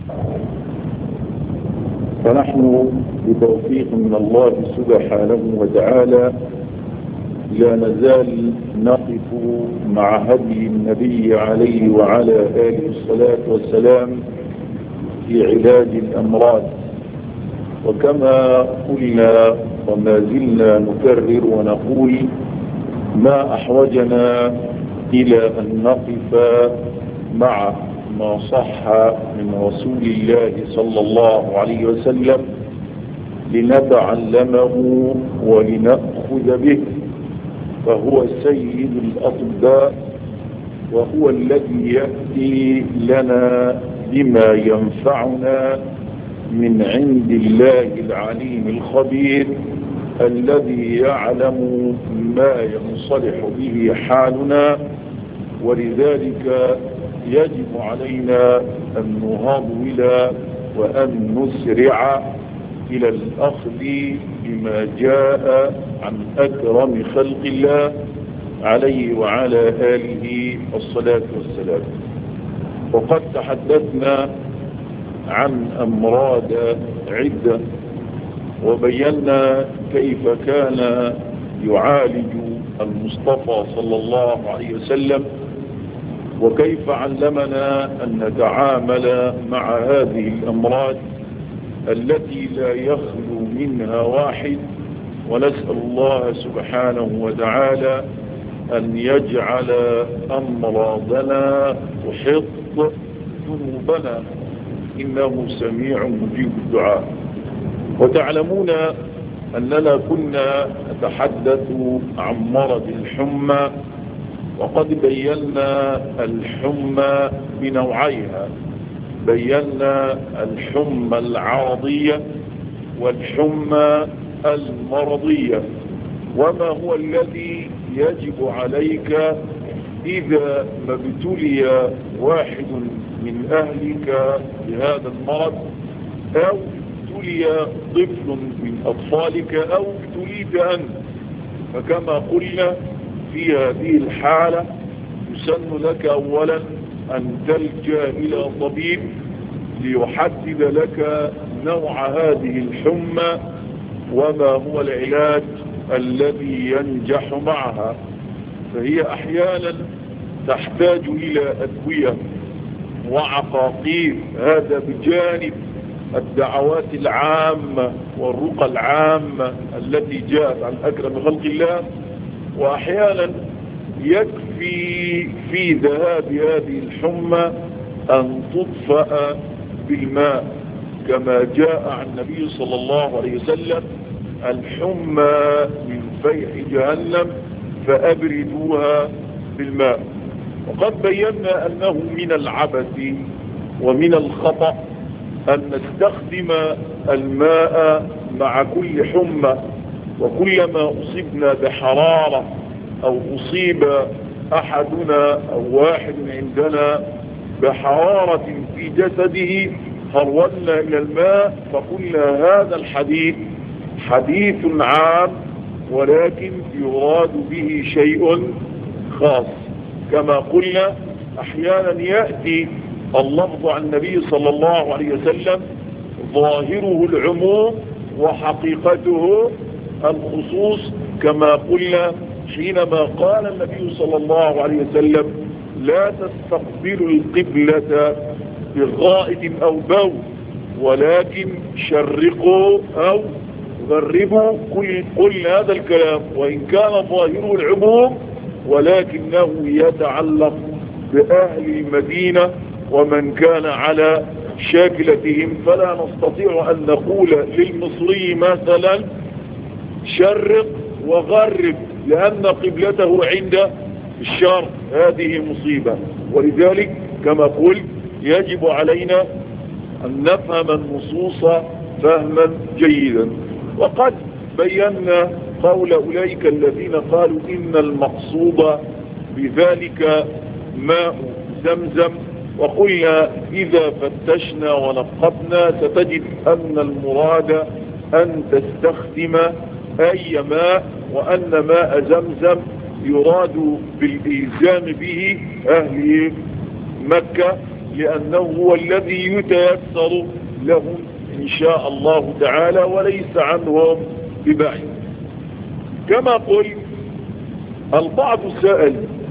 فنحن بتوفيق من الله سبحانه وتعالى لا نزال نقف مع هدي النبي عليه وعلى آله الصلاة والسلام في علاج الأمراض وكما قلنا وما زلنا نكرر ونقول ما أحوجنا إلى أن نقف مع ما صح من رسول الله صلى الله عليه وسلم لنتعلمه ولنأخذ به فهو سيد الأطباء وهو الذي يأتي لنا بما ينفعنا من عند الله العليم الخبير الذي يعلم ما ينصلح به حالنا ولذلك يجب علينا أن نهاول وأن نسرع إلى الأخذ بما جاء عن أكرم خلق الله عليه وعلى آله الصلاة والسلام وقد تحدثنا عن أمراض عدة وبينا كيف كان يعالج المصطفى صلى الله عليه وسلم وكيف علمنا أن نتعامل مع هذه الأمراض التي لا يخلو منها واحد ونسأل الله سبحانه وتعالى أن يجعل أمراضنا تحط ذنوبنا إنه سميع مجيب الدعاء وتعلمون أننا كنا نتحدث عن مرض الحمى وقد بينا الحمى بنوعيها بينا الحمى العرضية والحمى المرضية وما هو الذي يجب عليك إذا ما ابتلي واحد من أهلك بهذا المرض أو ابتلي طفل من أطفالك أو ابتليت أنت فكما قلنا في هذه الحالة يسن لك أولا أن تلجأ إلى طبيب ليحدد لك نوع هذه الحمى وما هو العلاج الذي ينجح معها فهي أحيانا تحتاج إلى أدوية وعقاقير هذا بجانب الدعوات العامة والرقى العامة التي جاءت عن أكرم خلق الله وأحيانا يكفي في ذهاب هذه الحمى أن تطفأ بالماء كما جاء عن النبي صلى الله عليه وسلم الحمى من فيح جهنم فأبردوها بالماء وقد بينا أنه من العبث ومن الخطأ أن نستخدم الماء مع كل حمى وكلما أصبنا بحرارة أو أصيب أحدنا أو واحد عندنا بحرارة في جسده هرولنا إلى الماء فقلنا هذا الحديث حديث عام ولكن يراد به شيء خاص كما قلنا أحيانا يأتي اللفظ عن النبي صلى الله عليه وسلم ظاهره العموم وحقيقته الخصوص كما قلنا حينما قال النبي صلى الله عليه وسلم لا تستقبلوا القبلة بغائط أو بول ولكن شرقوا أو غربوا كل, كل هذا الكلام وإن كان ظاهره العموم ولكنه يتعلق بأهل المدينة ومن كان على شاكلتهم فلا نستطيع أن نقول للمصري مثلا شرق وغرب لأن قبلته عند الشرق هذه مصيبة ولذلك كما قلت يجب علينا أن نفهم النصوص فهما جيدا وقد بينا قول أولئك الذين قالوا إن المقصود بذلك ماء زمزم وقلنا إذا فتشنا ونقبنا ستجد أن المراد أن تستخدم أي ماء وأن ماء زمزم يراد بالإلزام به أهل مكة لأنه هو الذي يتيسر لهم إن شاء الله تعالى وليس عنهم ببعيد كما قلت البعض سأل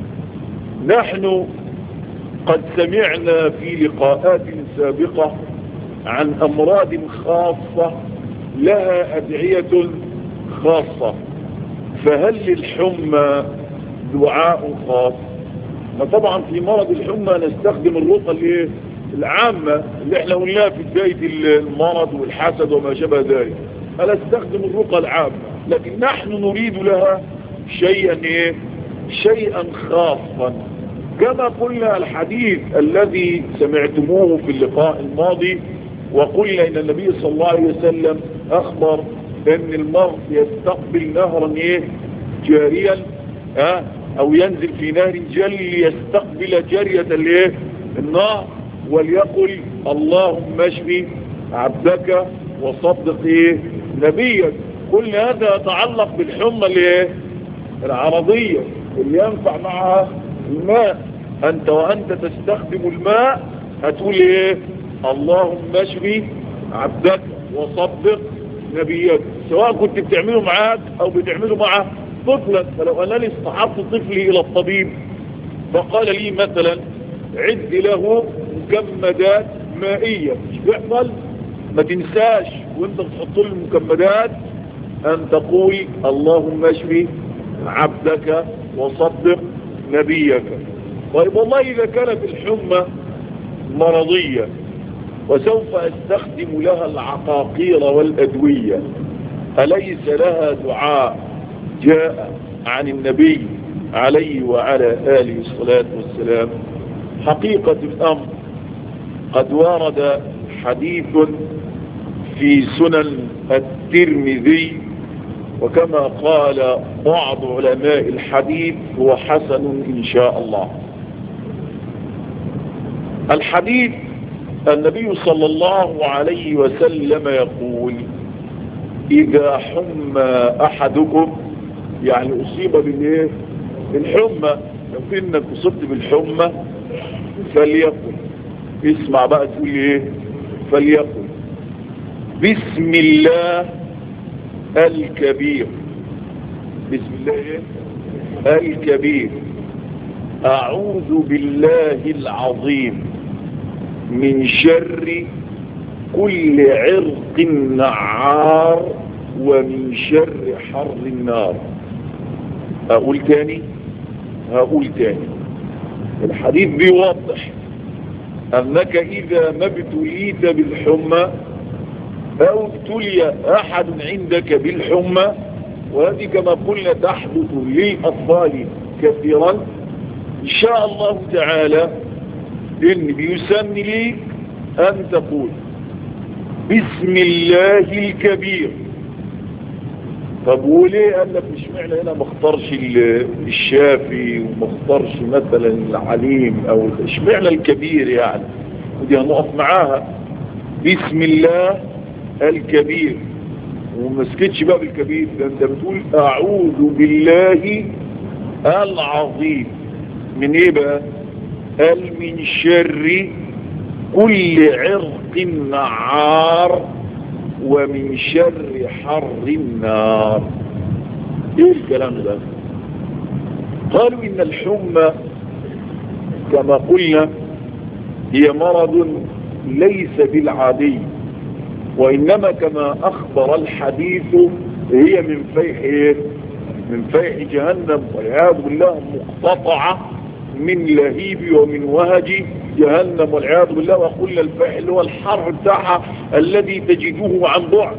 نحن قد سمعنا في لقاءات سابقة عن أمراض خاصة لها أدعية خاصة فهل للحمى دعاء خاص طبعا في مرض الحمى نستخدم الرقى العامة اللي احنا قلناها في بداية المرض والحسد وما شابه ذلك أنا استخدم الرقى العامة لكن نحن نريد لها شيئا ايه شيئا خاصا كما قلنا الحديث الذي سمعتموه في اللقاء الماضي وقلنا ان النبي صلى الله عليه وسلم اخبر ان المرء يستقبل نهرا ايه جاريا اه او ينزل في نهر جري يستقبل جارية الايه النهر وليقل اللهم اشفي عبدك وصدق ايه نبيك كل هذا يتعلق بالحمى الايه العرضية اللي ينفع معها الماء انت وانت تستخدم الماء هتقول ايه اللهم اشفي عبدك وصدق نبيك سواء كنت بتعمله معاك او بتعمله مع طفلك فلو انني اصطحبت طفلي الى الطبيب فقال لي مثلا عد له مكمدات مائية مش بيحصل ما تنساش وانت بتحط له المكمدات ان تقول اللهم اشفي عبدك وصدق نبيك طيب والله اذا كانت الحمى مرضية وسوف استخدم لها العقاقير والادوية اليس لها دعاء جاء عن النبي عليه وعلى آله الصلاة والسلام حقيقة الأمر قد ورد حديث في سنن الترمذي وكما قال بعض علماء الحديث هو حسن إن شاء الله الحديث النبي صلى الله عليه وسلم يقول إذا حمى أحدكم يعني أصيب بالإيه بالحمى لو في إنك أصبت بالحمى فليقل اسمع بقى تقول إيه فليقل بسم الله الكبير بسم الله إيه الكبير أعوذ بالله العظيم من شر كل عرق نعار ومن شر حر النار أقول تاني هقول تاني الحديث بيوضح أنك إذا ما ابتليت بالحمى أو ابتلي أحد عندك بالحمى وهذه كما قلنا تحدث للأطفال كثيرا إن شاء الله تعالى إن بيسن لي أن تقول بسم الله الكبير طب وليه قال لك مش معنى هنا ما اختارش الشافي وما اختارش مثلا العليم او اشمعنى الكبير يعني ودي هنقف معاها بسم الله الكبير وما سكتش بقى بالكبير ده انت بتقول اعوذ بالله العظيم من ايه بقى قال من شر كل عرق نعار ومن شر حر النار ايه الكلام ده قالوا ان الحمى كما قلنا هي مرض ليس بالعادي وانما كما اخبر الحديث هي من فيح ايه من فيح جهنم والعياذ بالله مقتطعة من لهيب ومن وهج جهنم والعياذ بالله وقلنا الفحل هو الحر بتاعها الذي تجده عن بعد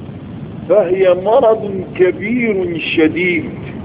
فهي مرض كبير شديد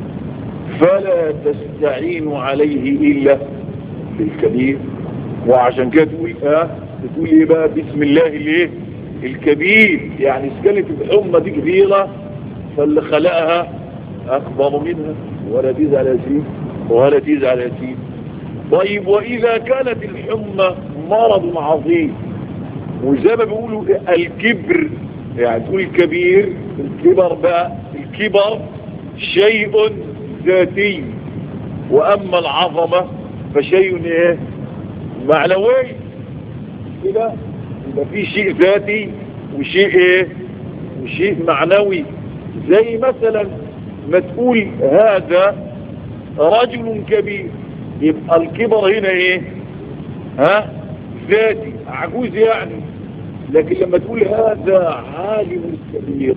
فلا تستعين عليه إلا بالكبير وعشان كده تقول اه تقول ايه بقى بسم الله الايه الكبير يعني سكنت الأمة دي كبيرة فاللي خلقها أكبر منها ولا تزعل ياسين ولا تزعل ياسين طيب وإذا كانت الحمى مرض عظيم وزي ما بيقولوا الكبر يعني تقول كبير الكبر بقى الكبر شيء ذاتي وأما العظمة فشيء ايه معنوي كده يبقى في شيء ذاتي وشيء ايه وشيء معنوي زي مثلا ما تقول هذا رجل كبير يبقى الكبر هنا ايه ها ذاتي عجوز يعني لكن لما تقول هذا عالم كبير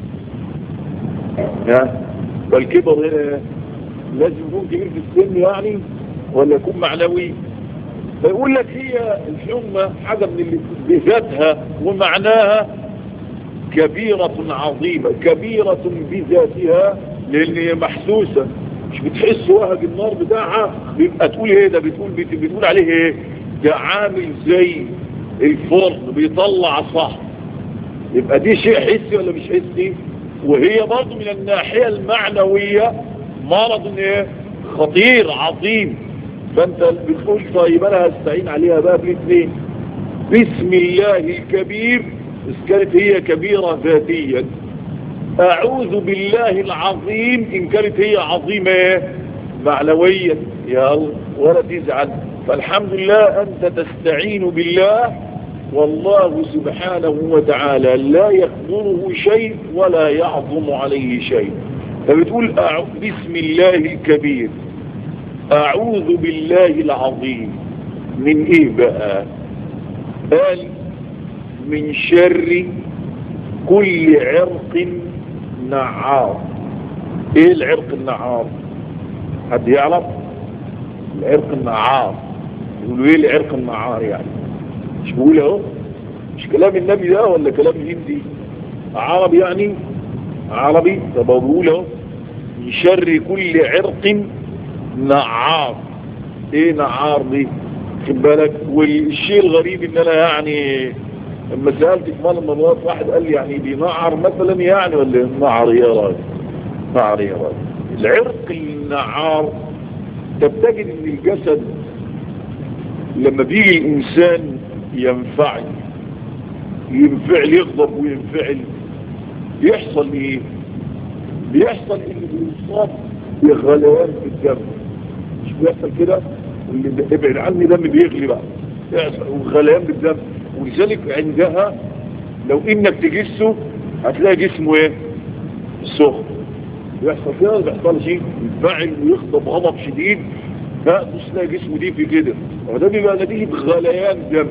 ها والكبر هنا لازم يكون كبير في السن يعني ولا يكون معنوي فيقول لك هي الحمى حاجة من اللي بذاتها ومعناها كبيرة عظيمة كبيرة بذاتها لان هي محسوسة مش بتحس وهج النار بتاعها بيبقى تقول ايه ده بتقول بتقول عليه ايه ده عامل زي الفرن بيطلع صح يبقى دي شيء حسي ولا مش حسي وهي برضه من الناحية المعنوية مرض ايه خطير عظيم فانت بتقول طيب انا هستعين عليها بقى بالاثنين بسم الله الكبير إذ كانت هي كبيرة ذاتيا اعوذ بالله العظيم ان كانت هي عظيمة معنويا يا الله ولا تزعل فالحمد لله انت تستعين بالله والله سبحانه وتعالى لا يقدره شيء ولا يعظم عليه شيء فبتقول بسم الله الكبير اعوذ بالله العظيم من ايه بقى قال من شر كل عرق نعار ايه العرق النعار حد يعرف العرق النعار يقولوا ايه العرق النعار يعني مش بقول اهو مش كلام النبي ده ولا كلام هندي عربي يعني عربي طب بقول اهو من شر كل عرق نعار ايه نعار دي خد بالك والشيء الغريب ان انا يعني لما سألت في مال المرات واحد قال لي يعني بينعر مثلا يعني ولا نعر يا راجل نعر يا راجل العرق النعار تبتجد ان الجسد لما بيجي الانسان ينفعل ينفعل يغضب وينفعل يحصل ايه بيحصل ان بيصاب بغليان في الدم مش بيحصل كده اللي ابعد عني دم بيغلي بقى يحصل وغليان بالدم ولذلك عندها لو انك تجسه هتلاقي جسمه ايه سخن بيحصل كده بيحصل شيء ينفعل ويغضب غضب شديد لا بص تلاقي جسمه دي في كده وده بيبقى نتيجه غليان دم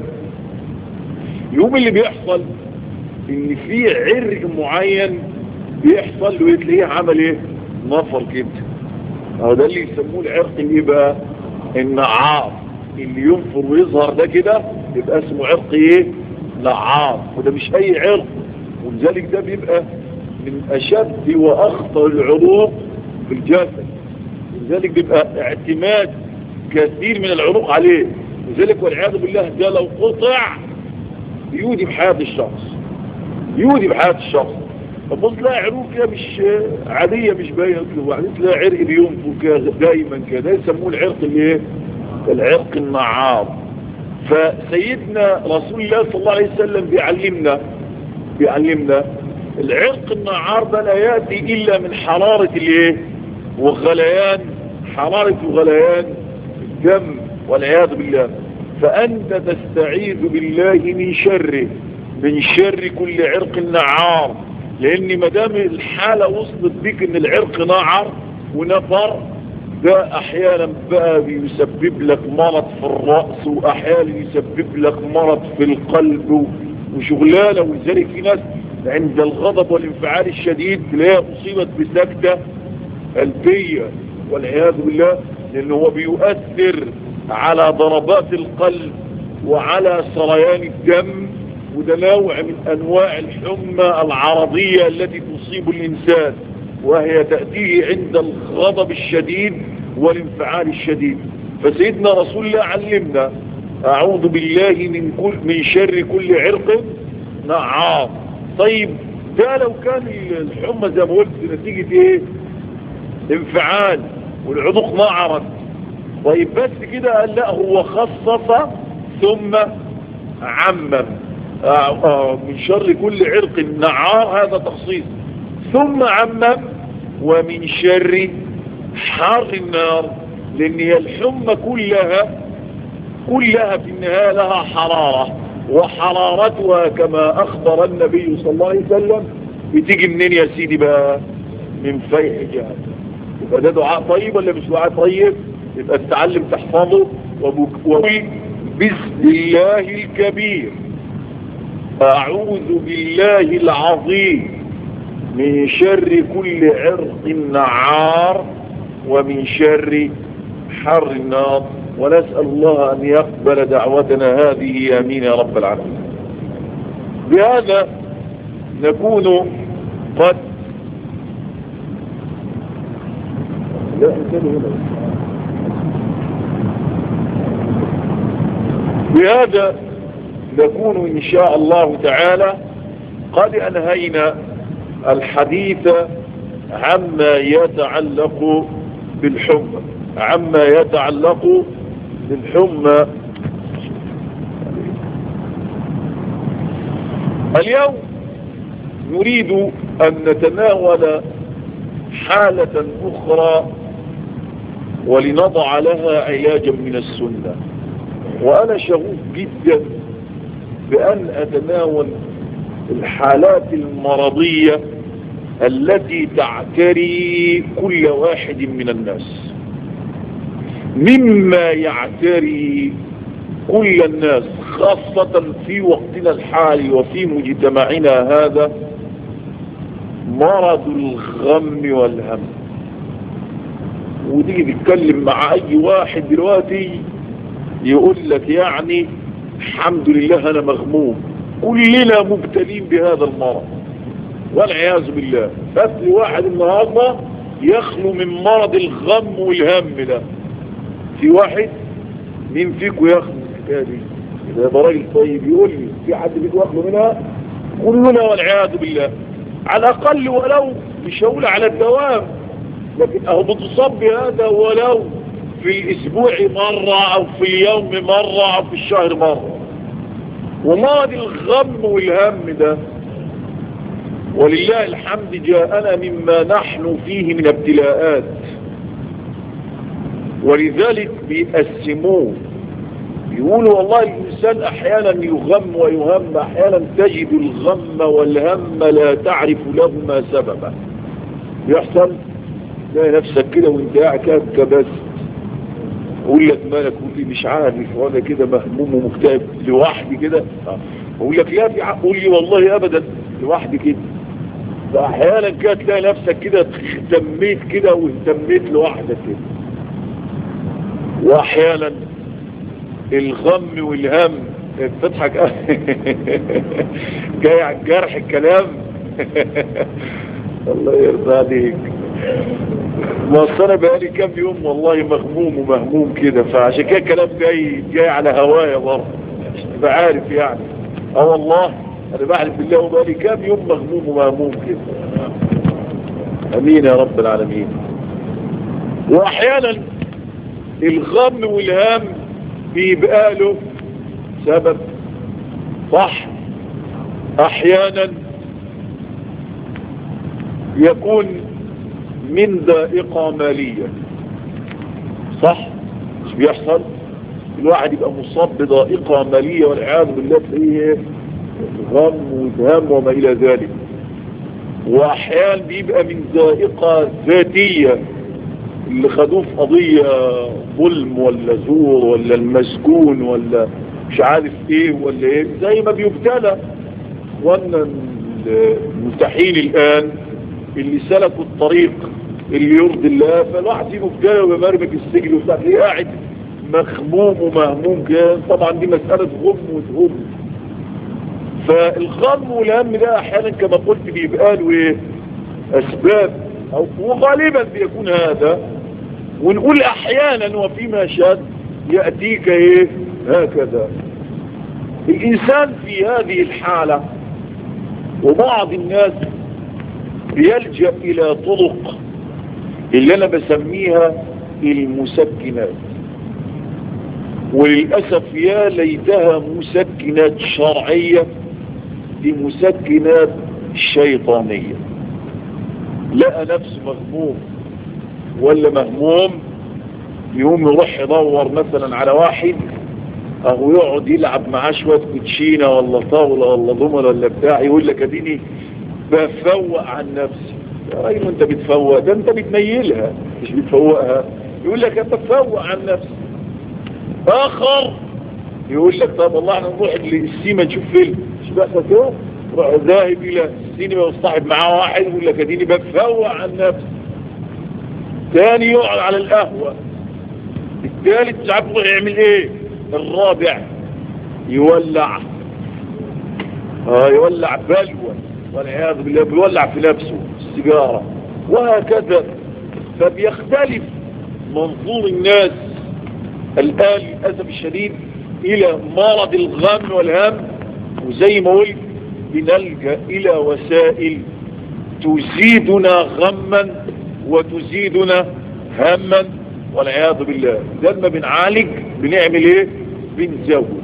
يوم اللي بيحصل ان في عرق معين بيحصل له تلاقيه عمل ايه نفر كده اهو ده اللي يسموه العرق الايه بقى النعار اللي ينفر ويظهر ده كده يبقى اسمه عرق ايه نعار وده مش اي عرق ولذلك ده بيبقى من اشد واخطر العروق في الجسد لذلك بيبقى اعتماد كثير من العروق عليه لذلك والعياذ بالله ده لو قطع يودي بحياة الشخص يودي بحياة الشخص فبص تلاقي عروق كده مش عادية مش باينة وبعدين تلاقي عرق بينفر كده دايما كده يسموه العرق اللي ايه العرق النعار فسيدنا رسول الله صلى الله عليه وسلم بيعلمنا بيعلمنا العرق النعار ده لا يأتي إلا من حرارة الايه وغليان حرارة وغليان الدم والعياذ بالله فأنت تستعيذ بالله من شره من شر كل عرق نعار لأن مدام الحالة وصلت بك ان العرق نعر ونفر ده احيانا بقى بيسبب لك مرض في الرأس واحيانا يسبب لك مرض في القلب وشغلانة ولذلك في ناس عند الغضب والانفعال الشديد تلاقيها مصيبة بسكتة قلبية والعياذ بالله لانه هو بيؤثر على ضربات القلب وعلى سريان الدم وده نوع من انواع الحمى العرضية التي تصيب الانسان وهي تأتيه عند الغضب الشديد والانفعال الشديد فسيدنا رسول الله علمنا اعوذ بالله من كل من شر كل عرق نعام طيب ده لو كان الحمى زي ما قلت نتيجة ايه انفعال والعضوق نعرت طيب بس كده قال لا هو خصص ثم عمم آه آه من شر كل عرق نعار هذا تخصيص ثم عمم ومن شر حار النار لان هي الحمى كلها كلها في النهاية لها حرارة وحرارتها كما أخبر النبي صلى الله عليه وسلم بتيجي منين يا سيدي بقى من فيح جهنم يبقى ده دعاء طيب ولا مش دعاء طيب يبقى تتعلم تحفظه وقل بسم الله الكبير أعوذ بالله العظيم من شر كل عرق نعار ومن شر حر النار ونسأل الله أن يقبل دعوتنا هذه آمين يا رب العالمين بهذا نكون قد لا بهذا نكون إن شاء الله تعالى قد أنهينا الحديث عما يتعلق بالحمى عما يتعلق بالحمى اليوم نريد أن نتناول حالة أخرى ولنضع لها علاجا من السنة وأنا شغوف جدا بأن أتناول الحالات المرضية التي تعتري كل واحد من الناس مما يعتري كل الناس خاصة في وقتنا الحالي وفي مجتمعنا هذا مرض الغم والهم وتيجي تتكلم مع اي واحد دلوقتي يقول لك يعني الحمد لله انا مغموم كلنا مبتلين بهذا المرض والعياذ بالله بس واحد النهارده يخلو من مرض الغم والهم ده في واحد مين فيكم يخلو من الحكايه دي ده راجل طيب يقول لي في حد فيكم يخلو منها كلنا والعياذ بالله على الاقل ولو مش هقول على الدوام لكن اهو بتصاب بهذا ولو في الاسبوع مرة او في اليوم مرة او في الشهر مرة ومرض الغم والهم ده ولله الحمد جاءنا مما نحن فيه من ابتلاءات ولذلك بيقسموه يقولوا والله الإنسان أحيانا يغم ويهم أحيانا تجد الغم والهم لا تعرف لهما سببا يحصل تلاقي نفسك كده وانت قاعد كده كبست اقول لك مالك قول لي مش عارف وانا كده مهموم ومكتئب لوحدي كده اقول لك لا في قول لي والله ابدا لوحدي كده فاحيانا كده تلاقي نفسك كده اهتميت كده واهتميت لوحدك كده واحيانا الغم والهم بتضحك جاي على الجرح الكلام الله يرضى عليك ما انا بقالي كام يوم والله مغموم ومهموم كده فعشان كده الكلام جاي جاي على هوايا برضه عشان تبقى عارف يعني اه والله انا بحلف بالله وبقالي كام يوم مغموم ومهموم كده امين يا رب العالمين واحيانا الغم والهم بيبقى له سبب صح احيانا يكون من ضائقة مالية صح مش بيحصل الواحد يبقى مصاب بضائقة مالية والعياذ بالله تلاقيه غم وهم وما الى ذلك واحيانا بيبقى من ضائقة ذاتية اللي خدوه في قضية ظلم ولا زور ولا المسجون ولا مش عارف ايه ولا ايه زي ما بيبتلى وانا المستحيل الان اللي سلكوا الطريق اللي يرضي الله فالواحد فيه مبتلى ومرمك السجن وبتاع ليه قاعد مخموم ومهموم كان طبعا دي مسألة غم وتهم فالغم والهم ده احيانا كما قلت بيبقى له ايه اسباب أو وغالبا بيكون هذا ونقول احيانا وفيما شد يأتيك ايه هكذا الانسان في هذه الحالة وبعض الناس بيلجأ الى طرق اللي انا بسميها المسكنات وللأسف يا ليتها مسكنات شرعية دي مسكنات شيطانية لقى نفسه مغموم ولا مهموم يقوم يروح يدور مثلا على واحد اهو يقعد يلعب معاه شوية كوتشينة ولا طاولة ولا ضمنة ولا بتاع يقول لك اديني بفوق عن نفسي يا راجل انت بتفوق ده انت بتنيلها مش بتفوقها يقول لك انت بتفوق عن نفسك اخر يقول لك طب والله احنا نروح للسيما نشوف فيلم مش بقى كده روح ذاهب الى السينما وصاحب معاه واحد يقول لك اديني بفوق عن نفسي تاني يقعد على القهوة الثالث مش عارف يروح يعمل ايه الرابع يولع اه يولع بلوى والعياذ بالله بيولع في نفسه السيجارة وهكذا فبيختلف منظور الناس الآن للأسف الشديد إلى مرض الغم والهم وزي ما قلت بنلجأ إلى وسائل تزيدنا غما وتزيدنا هما والعياذ بالله لما بنعالج بنعمل ايه بنزود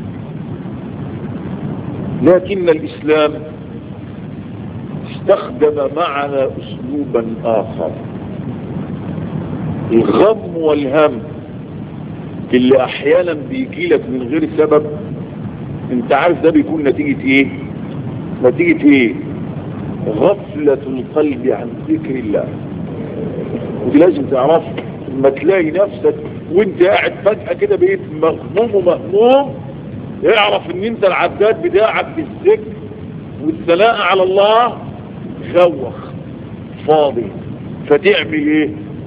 لكن الإسلام استخدم معنا أسلوبا آخر الغم والهم اللي أحيانا بيجي لك من غير سبب انت عارف ده بيكون نتيجة ايه نتيجة ايه غفلة القلب عن ذكر الله ودي لازم تعرف لما تلاقي نفسك وانت قاعد فجأة كده بقيت مغموم ومهموم اعرف ان انت العداد بتاعك بالذكر والثناء على الله خوخ فاضي فتعمل ايه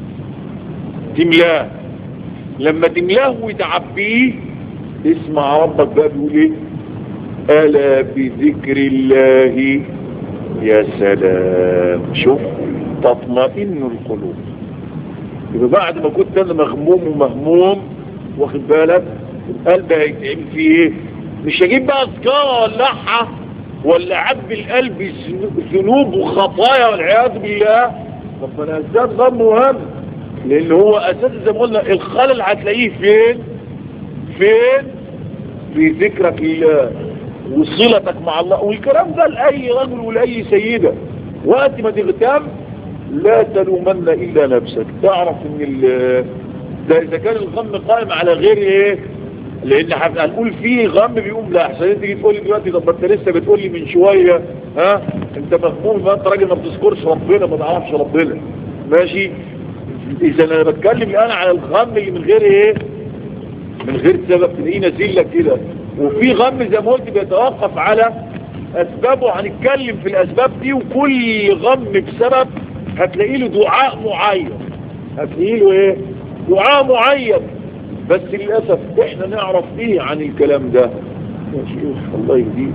تملاه لما تملاه وتعبيه اسمع ربك بقى بيقول ايه ألا بذكر الله يا سلام شوف تطمئن القلوب يبقى بعد ما كنت انا مغموم ومهموم واخد بالك القلب هيتعمل فيه ايه مش هجيب بقى اذكار ولعها ولا عب القلب ذنوب وخطايا والعياذ بالله طب ما انا ازداد غم وهم لان هو اساسا زي ما قلنا الخلل هتلاقيه فين فين في ذكرك لله وصلتك مع الله والكلام ده لأي رجل ولأي سيدة وقت ما تغتم لا تلومن إلا نفسك تعرف ان ده إذا كان الغم قائم على غير ايه لان هنقول فيه غم بيقوم لا احسن انت تيجي تقول لي دلوقتي طب انت لسه بتقول لي من شويه ها انت مغموم ما انت راجل ما بتذكرش ربنا ما تعرفش ربنا ماشي اذا انا بتكلم الان على الغم اللي من غير ايه من غير سبب تلاقيه نازل لك كده وفي غم زي ما قلت بيتوقف على اسبابه هنتكلم في الاسباب دي وكل غم بسبب هتلاقي له دعاء معين هتلاقي له ايه دعاء معين بس للأسف احنا نعرف ايه عن الكلام ده يا شيخ الله يهديك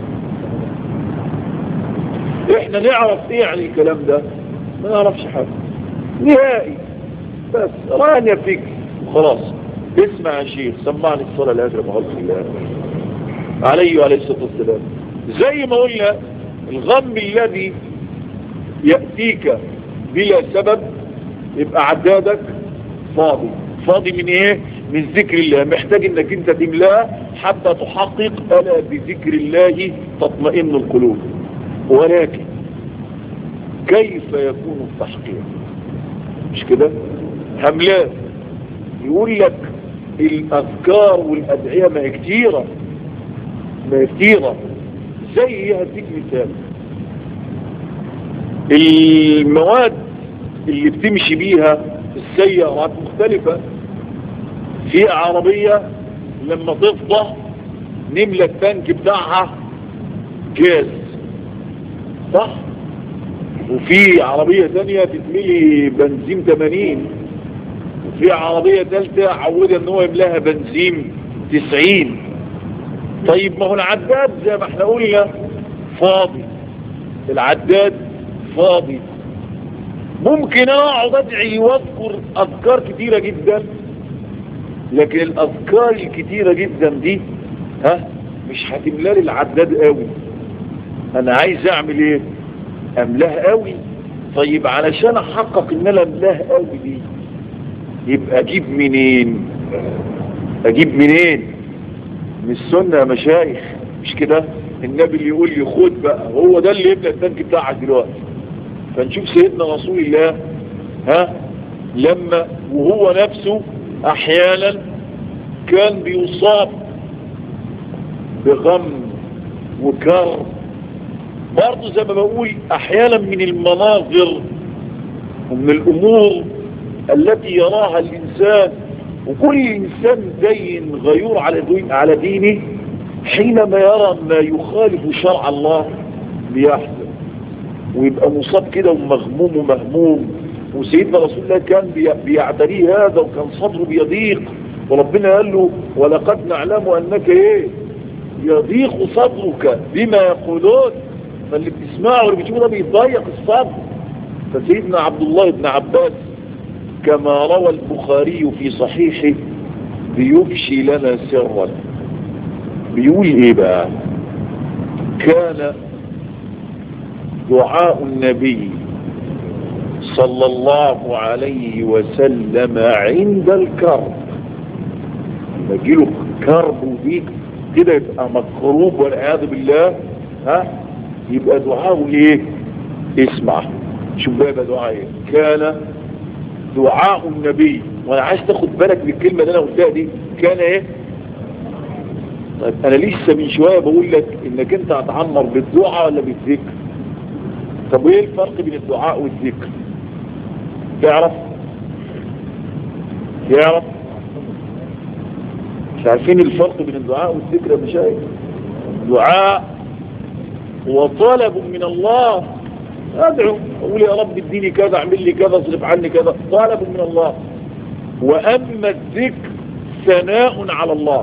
احنا نعرف ايه عن الكلام ده ما نعرفش حاجة نهائي بس رانيا فيك وخلاص اسمع يا شيخ سمعني الصلاة الأجرى بخلق الله عليه وعليه الصلاة والسلام زي ما قلنا الغم الذي يأتيك بلا سبب يبقى عدادك فاضي فاضي من ايه من ذكر الله محتاج انك انت تملاه حتى تحقق الا بذكر الله تطمئن القلوب ولكن كيف يكون التحقيق مش كده هملاه يقول لك الاذكار والادعية ما هي كتيرة ما هي كتيرة زي هديك مثال المواد اللي بتمشي بيها السيارات مختلفة في عربية لما تفضى نملى التانك بتاعها جاز صح وفي عربية تانية تتملي بنزين 80 وفي عربية تالتة عودة ان هو يملاها بنزين 90 طيب ما هو العداد زي ما احنا قلنا فاضي العداد فاضي ممكن اقعد ادعي واذكر اذكار كتيرة جدا لكن الاذكار الكتيرة جدا دي ها مش هتملالي العداد قوي انا عايز اعمل ايه املاه قوي طيب علشان احقق ان انا املاه قوي دي يبقى اجيب منين اجيب منين من السنة يا مشايخ مش كده النبي اللي يقول لي خد بقى هو ده اللي يبدأ التنك بتاعك دلوقتي فنشوف سيدنا رسول الله ها لما وهو نفسه احيانا كان بيصاب بغم وكرب برضه زي ما بقول احيانا من المناظر ومن الامور التي يراها الانسان وكل انسان دين غيور على دين على دينه حينما يرى ما يخالف شرع الله بيحزن ويبقى مصاب كده ومغموم ومهموم وسيدنا رسول الله كان بيعتريه هذا وكان صدره بيضيق وربنا قال له ولقد نعلم انك ايه يضيق صدرك بما يقولون فاللي بتسمعه واللي بتشوفه ده بيضيق الصدر فسيدنا عبد الله بن عباس كما روى البخاري في صحيحه بيفشي لنا سرا بيقول ايه بقى كان دعاء النبي صلى الله عليه وسلم عند الكرب لما يجيله كرب وضيق كده يبقى مكروب والعياذ بالله ها يبقى دعاءه ايه اسمع شوف بقى يبقى دعاء ايه كان دعاء النبي وانا عايز تاخد بالك من الكلمه اللي انا قلتها دي كان ايه طيب انا لسه من شويه بقول لك انك انت هتعمر بالدعاء ولا بالذكر طب وايه الفرق بين الدعاء والذكر تعرف تعرف مش عارفين الفرق بين الدعاء والذكر يا مشايخ الدعاء هو طلب من الله ادعو اقول يا رب اديني كذا اعمل لي كذا اصرف عني كذا طلب من الله واما الذكر ثناء على الله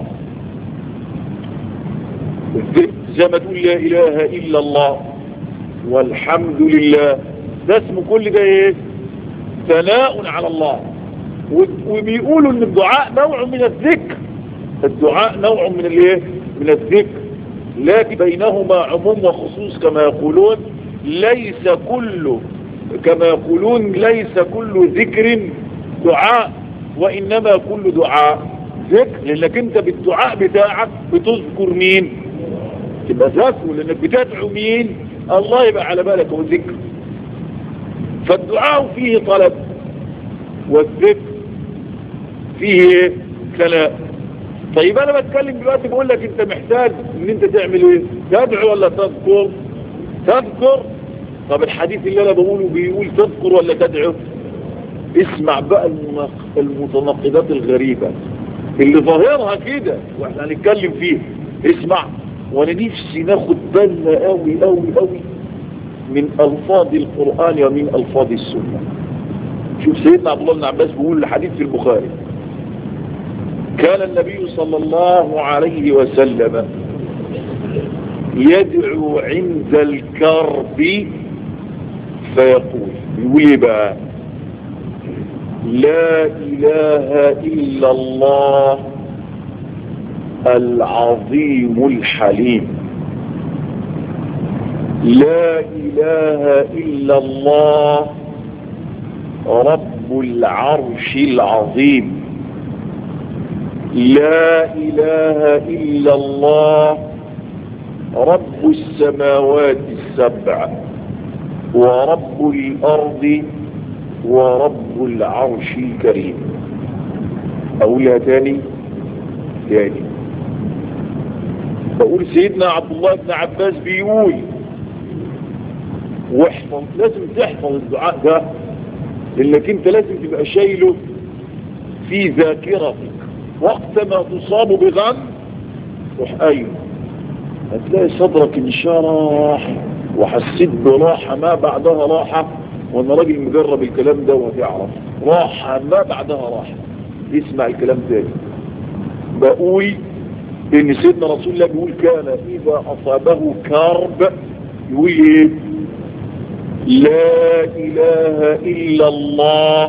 الذكر زي ما تقول لا اله الا الله والحمد لله ده اسمه كل ده ايه ثناء على الله وبيقولوا ان الدعاء نوع من الذكر الدعاء نوع من الايه من الذكر لكن بينهما عموم وخصوص كما يقولون ليس كل كما يقولون ليس كل ذكر دعاء وإنما كل دعاء ذكر لأنك أنت بالدعاء بتاعك بتذكر مين تبقى ذكر لأنك بتدعو مين الله يبقى على بالك هو ذكر فالدعاء فيه طلب والذكر فيه كلام طيب انا بتكلم دلوقتي بقول لك انت محتاج ان انت تعمل ايه تدعو ولا تذكر تذكر طب الحديث اللي انا بقوله بيقول تذكر ولا تدعو اسمع بقى المتناقضات الغريبة اللي ظاهرها كده واحنا هنتكلم فيه اسمع وانا نفسي ناخد بالنا قوي قوي قوي من الفاظ القرآن ومن الفاظ السنة شوف سيدنا عبد الله بن عباس بيقول الحديث في البخاري كان النبي صلى الله عليه وسلم يدعو عند الكرب فيقول يقول ايه بقى لا اله الا الله العظيم الحليم لا اله الا الله رب العرش العظيم لا اله الا الله رب السماوات السبع ورب الارض ورب العرش الكريم اقولها تاني تاني بقول سيدنا عبد الله بن عباس بيقول واحفظ لازم تحفظ الدعاء ده لانك انت لازم تبقى شايله في ذاكرتك وقت ما تصاب بغم روح ايوه هتلاقي صدرك انشرح وحسيت براحة ما بعدها راحة وانا راجل مجرب الكلام ده وهتعرف راحة ما بعدها راحة اسمع الكلام تاني بقول ان سيدنا رسول الله بيقول كان اذا اصابه كرب يقول ايه لا اله الا الله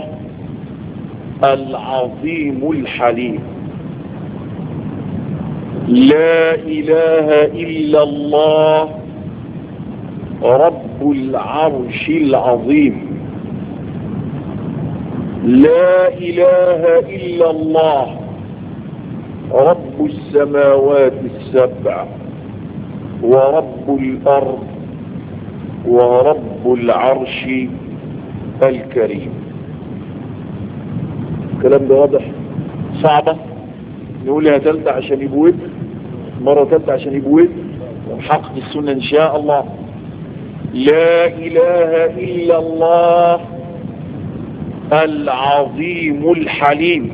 العظيم الحليم لا اله الا الله رب العرش العظيم لا اله الا الله رب السماوات السبع ورب الارض ورب العرش الكريم الكلام ده واضح صعبة نقولها تالتة عشان يبوت مرة ثالثة عشان يبقوا ومحقق السنة ان شاء الله لا اله الا الله العظيم الحليم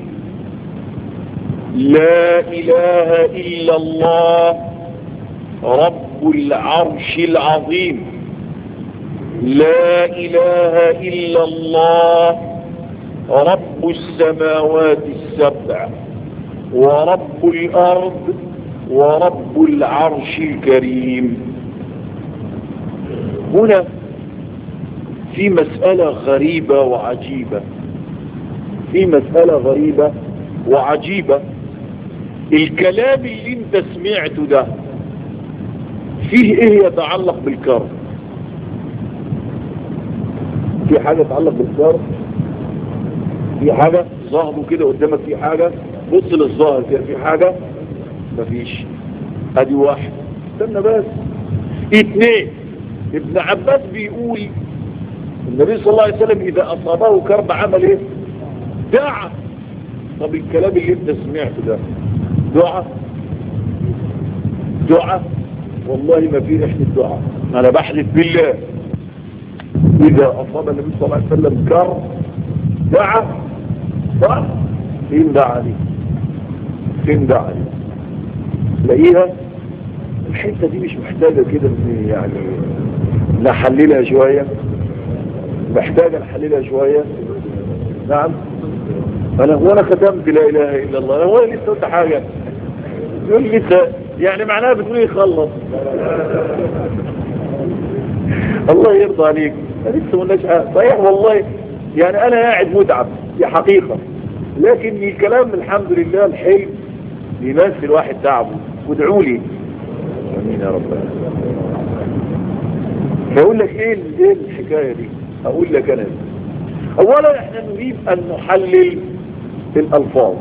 لا اله الا الله رب العرش العظيم لا اله الا الله رب السماوات السبع ورب الارض ورب العرش الكريم هنا في مسألة غريبة وعجيبة في مسألة غريبة وعجيبة الكلام اللي انت سمعته ده فيه ايه يتعلق بالكرم في حاجة يتعلق بالكرم في حاجة ظهره كده قدامك في حاجة بص للظاهر كده في حاجة مفيش ادي واحد استنى بس اثنين ابن عباس بيقول النبي صلى الله عليه وسلم اذا اصابه كرب عمل ايه دعا طب الكلام اللي انت سمعته ده دعا دعا والله ما في ريحه الدعاء انا بحلف بالله اذا اصاب النبي صلى الله عليه وسلم كرب دعا صح فين دعا لي فين دعا لي تلاقيها الحته دي مش محتاجه كده يعني نحللها شويه محتاجه نحللها شويه نعم انا هو انا ختمت لا اله الا الله هو لسه قلت حاجه يقول لسه يعني معناها بتقول يخلص الله يرضى عليك لسه قلناش صحيح والله يعني انا قاعد متعب دي حقيقه لكن الكلام الحمد لله الحلم يمثل واحد تعبه وادعوا لي امين يا رب فاقول لك ايه ايه الحكايه دي اقول لك انا اولا احنا نريد ان نحلل الالفاظ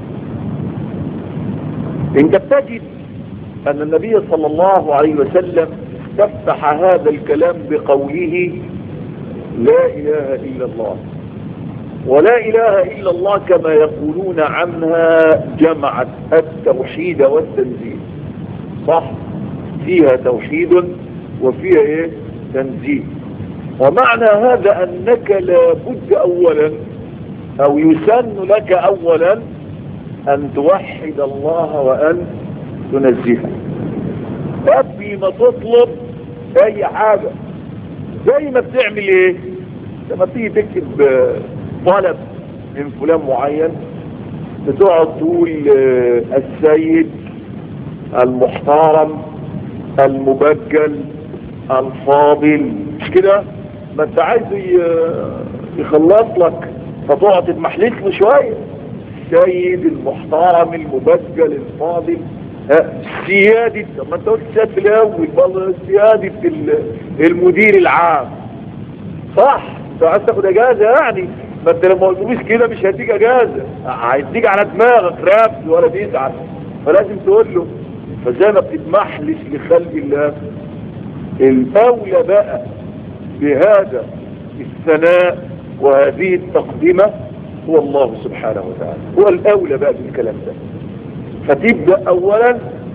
انت بتجد ان النبي صلى الله عليه وسلم استفتح هذا الكلام بقوله لا اله الا الله ولا اله الا الله كما يقولون عنها جمعت التوحيد والتنزيل صح فيها توحيد وفيها ايه تنزيل ومعنى هذا انك لابد اولا او يسن لك اولا ان توحد الله وان تنزهه قبل ما تطلب اي حاجة زي ما بتعمل ايه لما تيجي تكتب طلب من فلان معين بتقعد تقول السيد المحترم المبجل الفاضل مش كده ما انت عايزه يخلص لك فتقعد تتمحلس له شويه السيد المحترم المبجل الفاضل سيادة ما انت قلت سيادة في الاول والله سيادة المدير العام صح انت عايز تاخد اجازة يعني ما انت لما قلتلوش كده مش هديك اجازة هيديك على دماغك رابط ولا تزعل فلازم تقول له فزي ما بتتمحلس لخلق الله الاولى بقى بهذا الثناء وهذه التقدمة هو الله سبحانه وتعالى هو الاولى بقى بالكلام ده فتبدأ اولا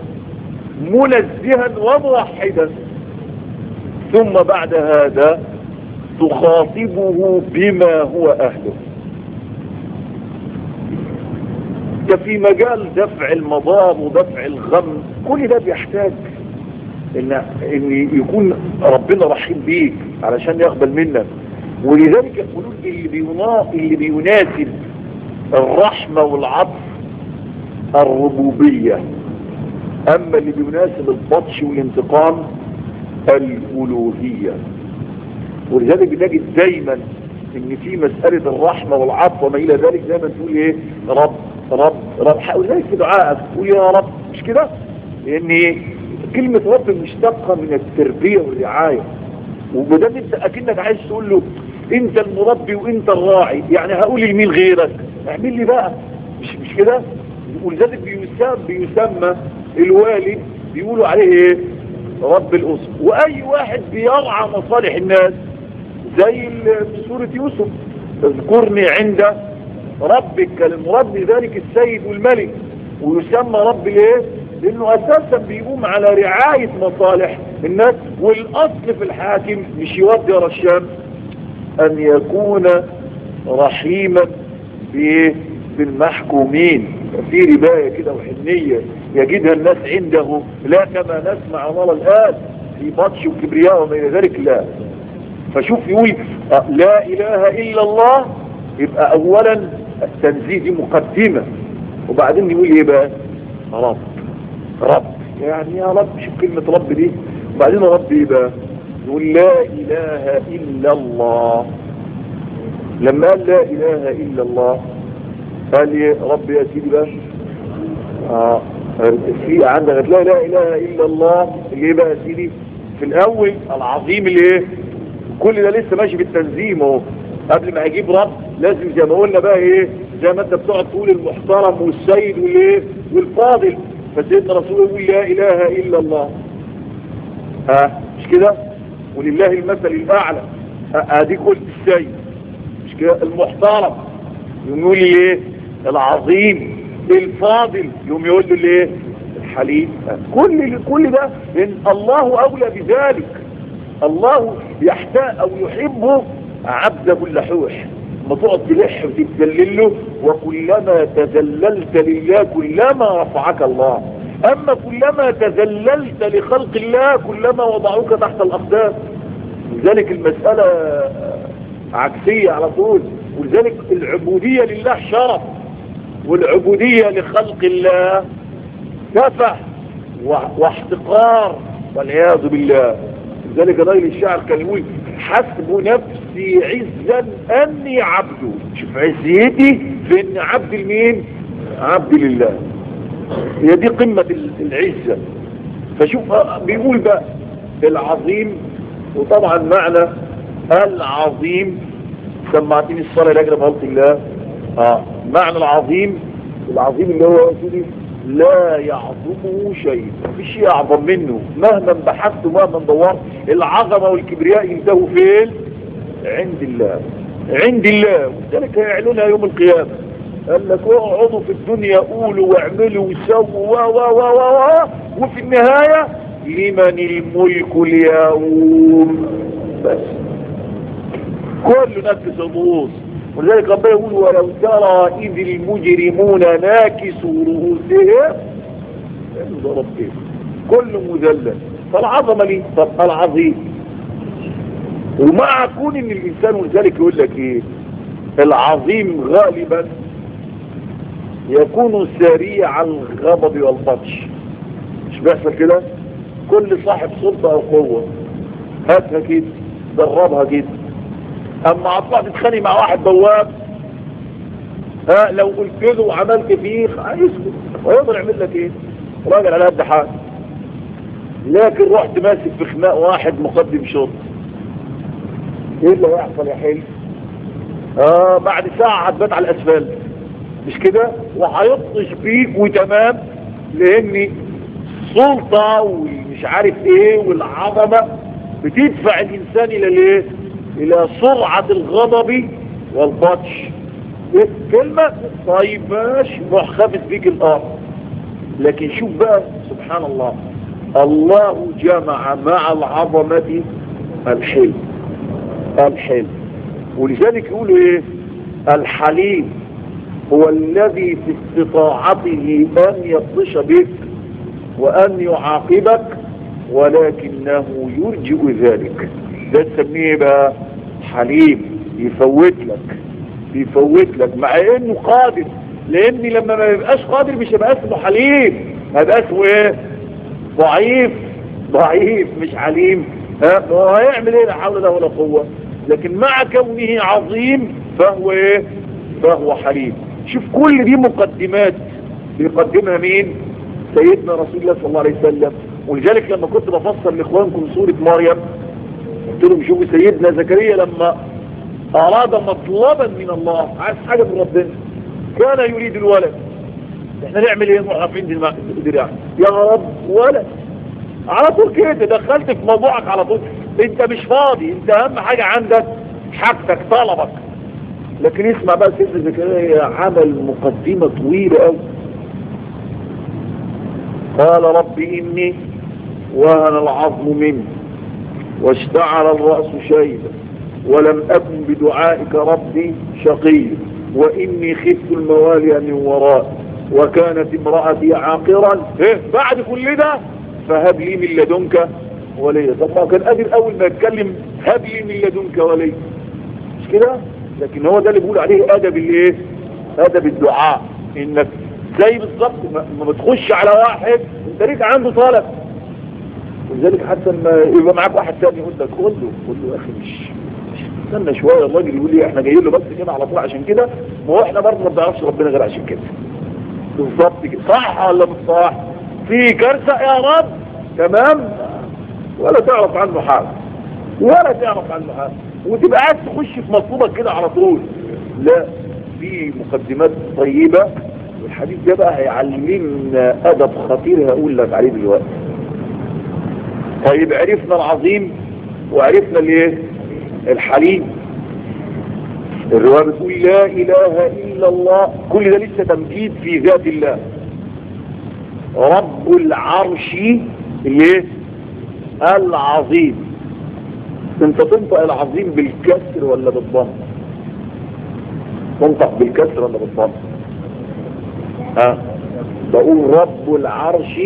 منزها وموحدا ثم بعد هذا تخاطبه بما هو اهله ده في مجال دفع المضار ودفع الغم كل ده بيحتاج ان ان يكون ربنا رحيم بيك علشان يقبل منك ولذلك يقولون اللي بينا اللي بيناسب الرحمه والعطف الربوبيه اما اللي بيناسب البطش والانتقام الالوهيه ولذلك بنجد دايما ان في مساله الرحمه والعطف وما الى ذلك دايما تقول ايه رب رب رب ولذلك في دعائك تقول يا رب مش كده لان كلمة رب مشتقة من التربية والرعاية وبدأت انت اكنك عايز تقول له انت المربي وانت الراعي يعني هقول لمين غيرك اعمل لي بقى مش مش كده ولذلك بيسمى بيسمى الوالد بيقولوا عليه ايه رب الاسر واي واحد بيرعى مصالح الناس زي في سورة يوسف اذكرني عند ربك المربي ذلك السيد والملك ويسمى رب الايه لانه اساسا بيقوم على رعاية مصالح الناس والاصل في الحاكم مش يودي ورا الشمس ان يكون رحيما بايه بالمحكومين في رباية كده وحنية يجدها الناس عنده لا كما نسمع نرى الآن في بطش وكبرياء وما إلى ذلك لا فشوف يقول لا إله إلا الله يبقى أولا التنزيه دي مقدمة وبعدين يقول إيه بقى رب رب يعني يا رب شوف كلمة رب دي وبعدين رب إيه بقى يقول لا إله إلا الله لما قال لا إله إلا الله قال لي رب يا سيدي بقى اه في عندك لا لا اله الا الله اللي بقى يا سيدي في الاول العظيم اللي ايه كل ده لسه ماشي بالتنظيم اهو قبل ما هيجيب رب لازم زي ما قلنا بقى ايه زي ما انت بتقعد تقول المحترم والسيد والايه والفاضل فسيدنا رسول يقول لا اله الا الله ها مش كده ولله المثل الاعلى ادي قلت السيد مش كده المحترم يقول لي ايه العظيم الفاضل يوم يقول له ايه الحليم كل كل ده ان الله اولى بذلك الله يحتاج او يحب عبده اللحوح ما تقعد تلح وتتذلل له وكلما تذللت لله كلما رفعك الله اما كلما تذللت لخلق الله كلما وضعوك تحت الاقدام لذلك المسألة عكسية على طول ولذلك العبودية لله شرف والعبودية لخلق الله تفح واحتقار والعياذ بالله لذلك الراجل الشاعر كان يقول حسب نفسي عزا اني عبده شوف عزيتي في ان عبد المين عبد لله هي دي قمة العزة فشوف بيقول بقى العظيم وطبعا معنى العظيم سمعتني الصلاة لاجل فضل الله اه معنى العظيم العظيم اللي هو سيدي لا يعظمه شيء مفيش شيء اعظم منه مهما بحثت ومهما دورت العظمه والكبرياء ينتهوا فين عند الله عند الله وذلك هيعلنها يوم القيامه قال لك اقعدوا في الدنيا قولوا واعملوا وسووا و و و و و وفي النهايه لمن الملك اليوم بس كل نفس الرؤوس ولذلك ربنا يقول ولو ترى إذ المجرمون ناكسوا رؤوسهم عند ربهم كل مذلل فالعظمة لي طب العظيم ومع كون ان الانسان ولذلك يقول لك ايه العظيم غالبا يكون سريع الغضب والبطش مش بيحصل كده كل صاحب سلطة او قوة هاتها كده دربها كده اما هتطلع تتخانق مع واحد بواب ها لو قلت له وعملت فيه هيسكت ويقدر يعمل لك ايه راجل على قد حال لكن رحت ماسك في خناق واحد مقدم شرطه ايه اللي هيحصل يا حلو اه بعد ساعة هتبات على الاسفلت مش كده وهيطش بيك وتمام لان السلطة ومش عارف ايه والعظمة بتدفع الانسان الى الايه الى سرعة الغضب والبطش إيه؟ كلمة طيب ماشي روح خافت بيك الارض لكن شوف بقى سبحان الله الله جمع مع العظمة الحلم الحلم ولذلك يقولوا ايه الحليم هو الذي في استطاعته ان يبطش بك وان يعاقبك ولكنه يرجئ ذلك ده نسميه بقى حليم يفوت لك يفوت لك مع انه قادر لان لما ما يبقاش قادر مش هيبقى اسمه حليم هيبقى اسمه ايه ضعيف ضعيف مش عليم ها هو هيعمل ايه لا حول له ولا قوه لكن مع كونه عظيم فهو ايه فهو حليم شوف كل دي مقدمات بيقدمها مين سيدنا رسول الله صلى الله عليه وسلم ولذلك لما كنت بفسر لاخوانكم سورة مريم قلت لهم شوفوا سيدنا زكريا لما اراد مطلبا من الله عايز حاجة من ربنا كان يريد الولد احنا نعمل ايه نروح عند الدراع يا رب ولد على طول كده دخلت في موضوعك على طول انت مش فاضي انت اهم حاجة عندك حاجتك طلبك لكن اسمع بقى سيدنا زكريا عمل مقدمة طويلة قوي قال رب إني وهن العظم مني واشتعل الرأس شيبا ولم أكن بدعائك ربي شقي وإني خفت الموالي من وراء وكانت امرأتي عاقرا إيه بعد كل ده فهب لي من لدنك ولي طب ما كان قادر أول ما يتكلم هب لي من لدنك ولي مش كده لكن هو ده اللي بيقول عليه أدب الايه أدب الدعاء إنك زي بالظبط ما بتخش على واحد انت ليك عنده طلب ولذلك حتى لما يبقى معاك واحد تاني يقول لك قول له قول له يا اخي مش استنى شويه الراجل يقول لي احنا جايين له بس كده على طول عشان كده ما هو احنا برضه ما بنعرفش ربنا غير عشان كده بالظبط كده صح ولا مش صح في كارثه يا رب تمام ولا تعرف عنه حاجه ولا تعرف عنه حاجه وتبقى قاعد تخش في مطلوبك كده على طول لا في مقدمات طيبه والحديث ده بقى هيعلمنا ادب خطير هقول لك عليه دلوقتي طيب عرفنا العظيم وعرفنا الايه الحليم الرواية بتقول لا اله الا الله كل ده لسه تمجيد في ذات الله رب العرش الايه العظيم انت تنطق العظيم بالكسر ولا بالضم تنطق بالكسر ولا بالضم ها بقول رب العرش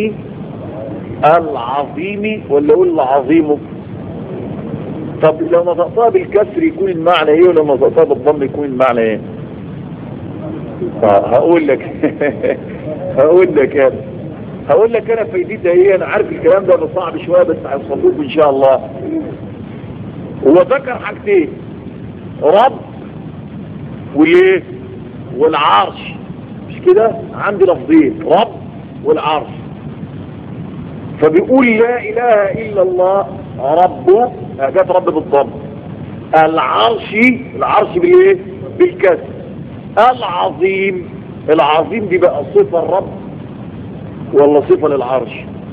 العظيم ولا اقول العظيم طب لو نطقتها بالكسر يكون المعنى ايه ولو نطقتها بالضم يكون المعنى ايه هقول لك هقول لك انا هقول لك انا فايدتها ايه انا عارف الكلام ده صعب شويه بس هيوصل ان شاء الله هو ذكر حاجتين رب والايه والعرش مش كده عندي لفظين رب والعرش فبيقول لا اله الا الله رب جت رب بالضم العرش العرش بالايه بالكسر العظيم العظيم دي بقى صفة الرب ولا صفة للعرش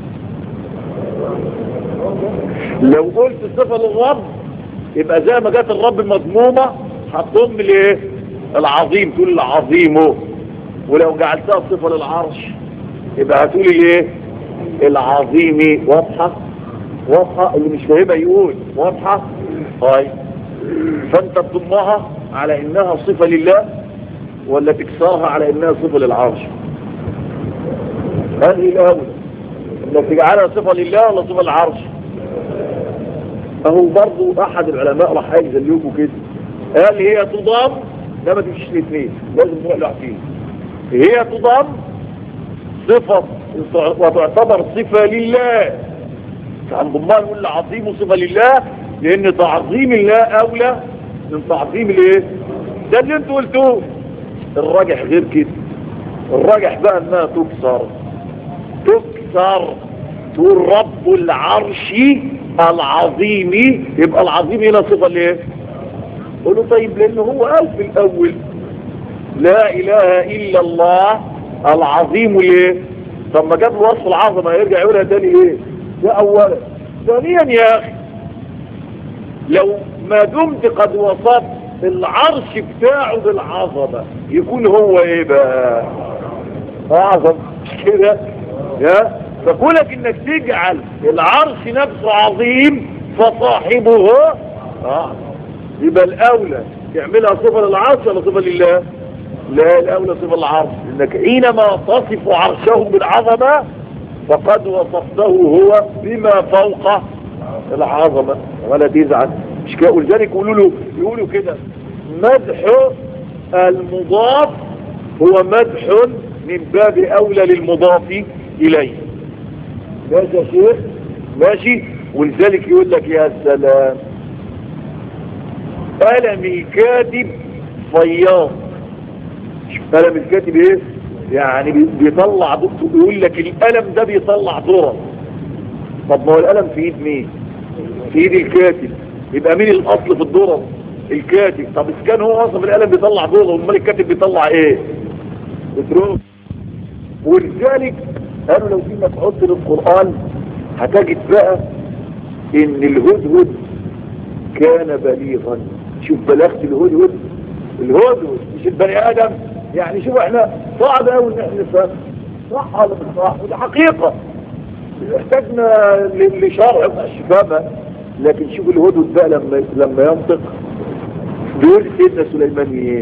لو قلت صفة للرب يبقى زي ما جت الرب مضمومة هتضم الايه العظيم تقول العظيم ولو جعلتها صفة للعرش يبقى هتقول الايه العظيم واضحة واضحة اللي مش فاهمها يقول واضحة طيب فانت تضمها على انها صفة لله ولا تكسرها على انها صفة للعرش هذه الاولى انك تجعلها صفة لله ولا صفة للعرش فهو برضو احد العلماء راح يزلوكوا كده قال هي تضام لا ما تمشيش الاثنين لازم تروح لوحدين هي تضام صفة وتعتبر صفة لله فانضمها نقول العظيم صفة لله لان تعظيم الله اولى من تعظيم الايه ده اللي انتوا قلتوه الراجح غير كده الراجح بقى انها تكسر تكسر تقول رب العرش العظيم يبقى العظيم هنا صفة ليه قولوا طيب لانه هو قال في الاول لا اله الا الله العظيم ليه طب ما جاب له وصف العظمه يرجع يقولها تاني ايه ده اولا ثانيا يا اخي لو ما دمت قد وصفت العرش بتاعه بالعظمه يكون هو ايه بقى اعظم كده يا فكونك انك تجعل العرش نفسه عظيم فصاحبه اه يبقى الاولى تعملها صفة للعرش ولا صفة لله لا الاولى صفة للعرش انك حينما تصف عرشه بالعظمة فقد وصفته هو بما فوق العظمة ولا تزعل مش كده ولذلك يقولوا له يقولوا كده مدح المضاف هو مدح من باب اولى للمضاف اليه ماشي يا شيخ ماشي ولذلك يقول لك يا سلام قلم الكاتب فياض قلم الكاتب ايه يعني بيطلع دكتور يقول لك القلم ده بيطلع ذره طب ما هو القلم في ايد مين في ايد الكاتب يبقى مين الاصل في الذره الكاتب طب اذا كان هو اصلا القلم بيطلع ذره امال الكاتب بيطلع ايه بترول ولذلك قالوا لو جينا تحط للقرآن هتجد بقى ان الهدهد كان بليغا شوف بلاغة الهدهد الهدهد مش البني ادم يعني شوف احنا صعب قوي ان احنا نفهم صح ولا مش صح وده حقيقة احتاجنا ل- لشرع واشبابها لكن شوف الهدهد بقى لما لما ينطق بيقول سيدنا سليمان ايه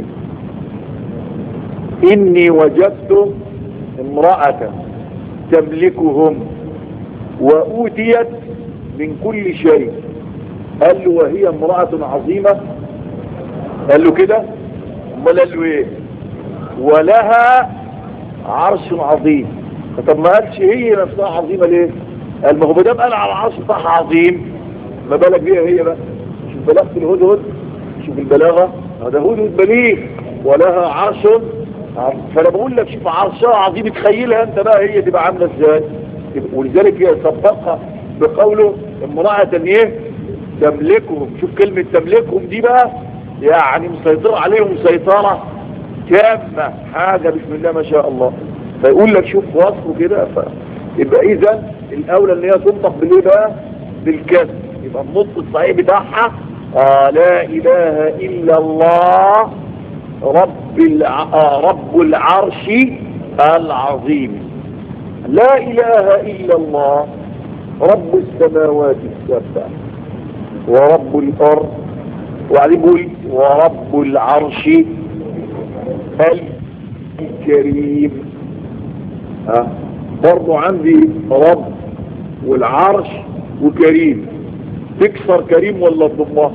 اني وجدت امرأة تملكهم وأوتيت من كل شيء قال له وهي امرأة عظيمة قال له كده امال قال له ايه ولها عرش عظيم طب ما قالش هي نفسها عظيمة ليه قال ما هو بدام قال على العرش بتاعها عظيم ما بالك بيها هي بقى شوف بلاغة الهدهد شوف البلاغة هذا هدهد بليغ ولها عرش عظيم. فانا بقول لك شوف عرشها عظيم تخيلها انت بقى هي تبقى عامله ازاي ولذلك هي سبقها بقوله امرأة ايه تملكهم شوف كلمة تملكهم دي بقى يعني مسيطرة عليهم مسيطرة تامة حاجة بسم الله ما شاء الله فيقول لك شوف وصفه كده ف... يبقى اذا الاولى ان هي تنطق بالايه بقى بالكسر يبقى النطق الصحيح بتاعها آه لا اله الا الله رب الع... آه رب العرش العظيم لا اله الا الله رب السماوات السبع ورب الارض وبعدين بيقول ورب العرش الكريم ها برضو عندي رب والعرش وكريم تكسر كريم ولا تضمها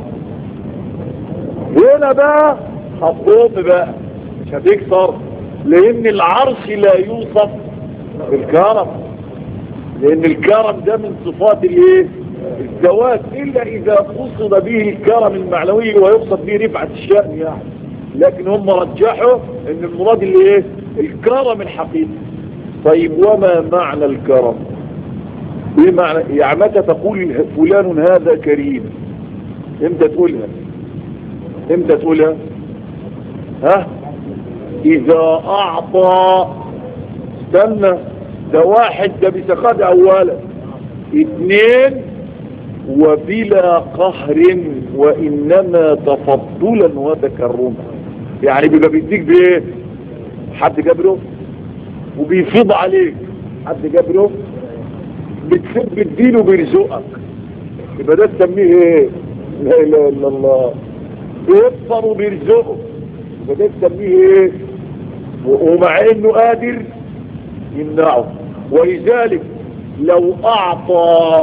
هنا بقى هتضم بقى مش هتكسر لان العرش لا يوصف بالكرم لان الكرم ده من صفات الايه الذوات الا اذا قصد به الكرم المعنوي ويقصد به رفعة الشأن يعني لكن هم رجحوا ان المراد اللي ايه الكرم الحقيقي طيب وما معنى الكرم ايه معنى يعني متى تقول فلان هذا كريم امتى تقولها امتى تقولها ها اذا اعطى استنى ده واحد ده بسخاد اولا اثنين وبلا قهر وانما تفضلا وتكرما يعني بيبقى بيديك بايه حد جابره وبيفيض عليك حد جابره بتسب الدين وبيرزقك يبقى ده تسميه ايه لا اله الا الله بيفطر وبيرزقه يبقى ده تسميه ايه ومع انه قادر يمنعه ولذلك لو اعطى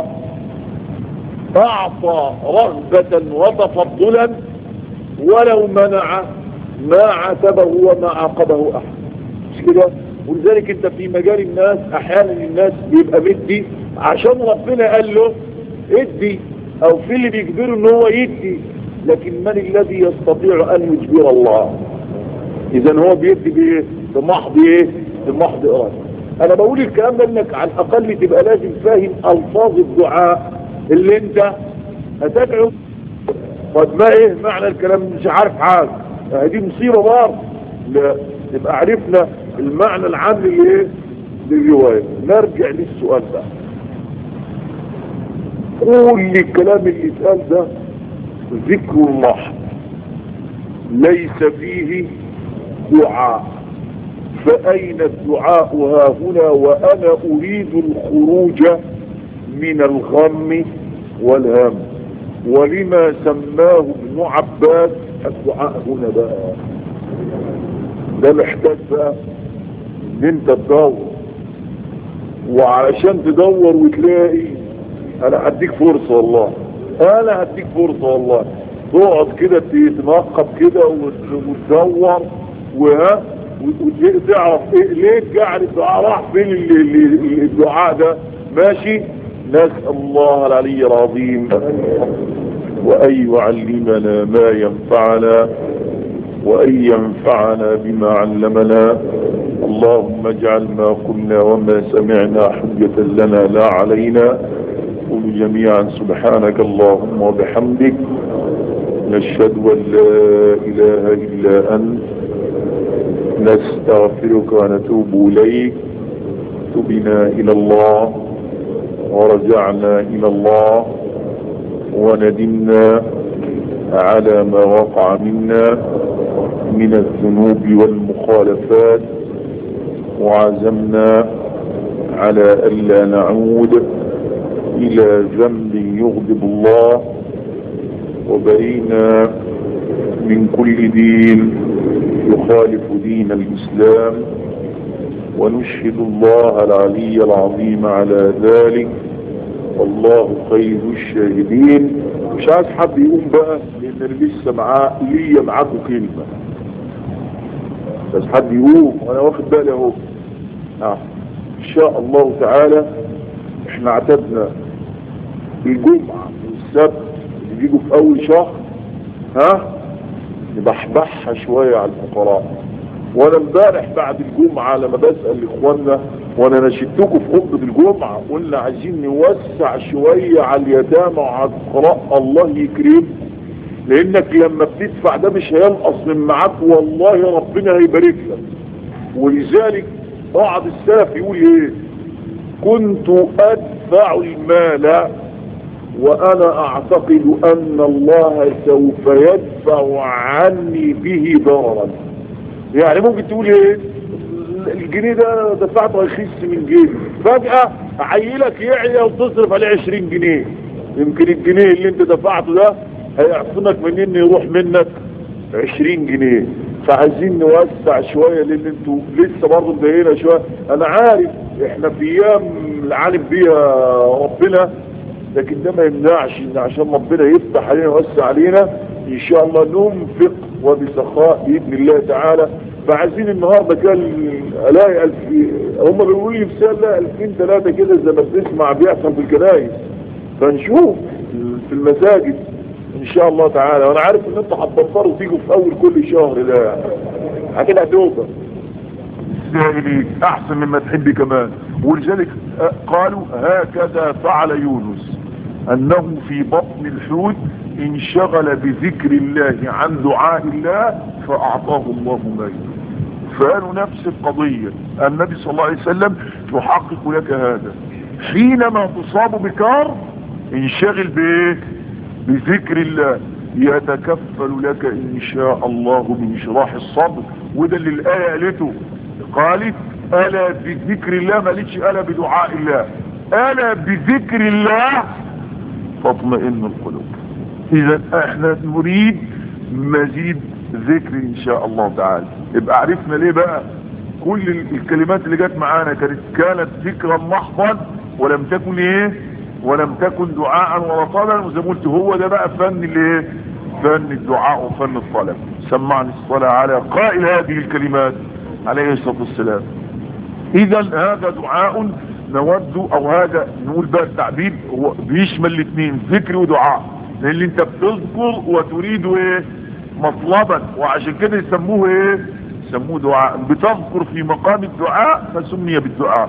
اعطى رغبة وتفضلا ولو منع ما عاتبه وما عاقبه احد مش كده ولذلك انت في مجال الناس احيانا الناس بيبقى مدي عشان ربنا قال له ادي او في اللي بيجبره ان هو يدي لكن من الذي يستطيع ان يجبر الله اذا هو بيدي بايه بمحض ايه بمحض اراده انا بقول الكلام ده انك على الاقل تبقى لازم فاهم الفاظ الدعاء اللي انت هتدعو طب ما ايه معنى الكلام مش عارف حاجه دي مصيبه برضه لا يبقى عرفنا المعنى العام للايه للروايه نرجع للسؤال ده قول لي الكلام اللي اتقال ده ذكر الله ليس فيه دعاء فأين الدعاء ها هنا وأنا أريد الخروج من الغم والهم ولما سماه ابن عباس الدعاء هنا بقى ده محتاج بقى ان انت تدور وعشان تدور وتلاقي انا هديك فرصة والله انا هديك فرصة والله تقعد كده تتنقب كده وتدور وها وتعرف ايه ليه جعل الدعاء راح فين الدعاء ده ماشي نسأل الله العلي العظيم وأن يعلمنا ما ينفعنا وأن ينفعنا بما علمنا اللهم اجعل ما قلنا وما سمعنا حجة لنا لا علينا قل جميعا سبحانك اللهم وبحمدك نشهد أن لا إله إلا أنت نستغفرك ونتوب إليك تبنا إلى الله ورجعنا إلى الله وندمنا على ما وقع منا من الذنوب والمخالفات وعزمنا على ألا نعود إلى ذنب يغضب الله وبرينا من كل دين يخالف دين الإسلام ونشهد الله العلي العظيم على ذلك والله خير الشاهدين مش عايز حد يقوم بقى لان لسه معاه ليا معاكم كلمه بس حد يقوم وانا واخد بالي اهو آه. ان شاء الله تعالى احنا اعتدنا الجمعه والسبت اللي بيجوا في اول شهر ها نبحبحها شويه على الفقراء وانا امبارح بعد الجمعة لما بسأل اخواننا وانا نشدتكم في خطبة الجمعة قلنا عايزين نوسع شوية على اليتامى وعلى الفقراء الله يكرم لانك لما بتدفع ده مش هينقص من معاك والله ربنا هيبارك لك ولذلك بعض السلف يقول ايه كنت ادفع المال وانا اعتقد ان الله سوف يدفع عني به ضررا يعني ممكن تقول ايه الجنيه ده دفعته هيخس من جيبي فجأة عيلك يعيا وتصرف عليه 20 جنيه يمكن الجنيه اللي انت دفعته ده هيعصمك من ان يروح منك 20 جنيه فعايزين نوسع شوية لان انتوا لسه برضه مضايقنا شوية انا عارف احنا في ايام العالم بيها ربنا لكن ده ما يمنعش ان عشان ربنا يفتح علينا ويوسع علينا ان شاء الله ننفق وبسخاء باذن الله تعالى فعايزين النهارده كان الاقي الف هم بيقولوا لي في سنه 2000 3 كده زي ما بتسمع بيحصل في الكنايس فنشوف في المساجد ان شاء الله تعالى وانا عارف ان انتوا هتبطلوا تيجوا في اول كل شهر ده اكيد هتوبه السائلين احسن مما تحبي كمان ولذلك قالوا هكذا فعل يونس انه في بطن الحوت انشغل بذكر الله عن دعاء الله فاعطاه الله ما يريد فقالوا نفس القضية النبي صلى الله عليه وسلم يحقق لك هذا حينما تصاب بكار انشغل بايه بذكر الله يتكفل لك ان شاء الله بانشراح الصدر وده اللي الايه قالته قالت الا بذكر الله ما قالتش الا بدعاء الله الا بذكر الله تطمئن القلوب اذا احنا نريد مزيد ذكر ان شاء الله تعالى يبقى عرفنا ليه بقى كل الكلمات اللي جت معانا كانت كانت ذكرا محضا ولم تكن ايه ولم تكن دعاء ولا طلبا وزي ما قلت هو ده بقى فن الايه فن الدعاء وفن الطلب سمعني الصلاة على قائل هذه الكلمات عليه الصلاة والسلام اذا هذا دعاء نود او هذا نقول بقى التعبير هو بيشمل الاثنين ذكر ودعاء لان انت بتذكر وتريد ايه مطلبا وعشان كده يسموه ايه يسموه دعاء بتذكر في مقام الدعاء فسمي بالدعاء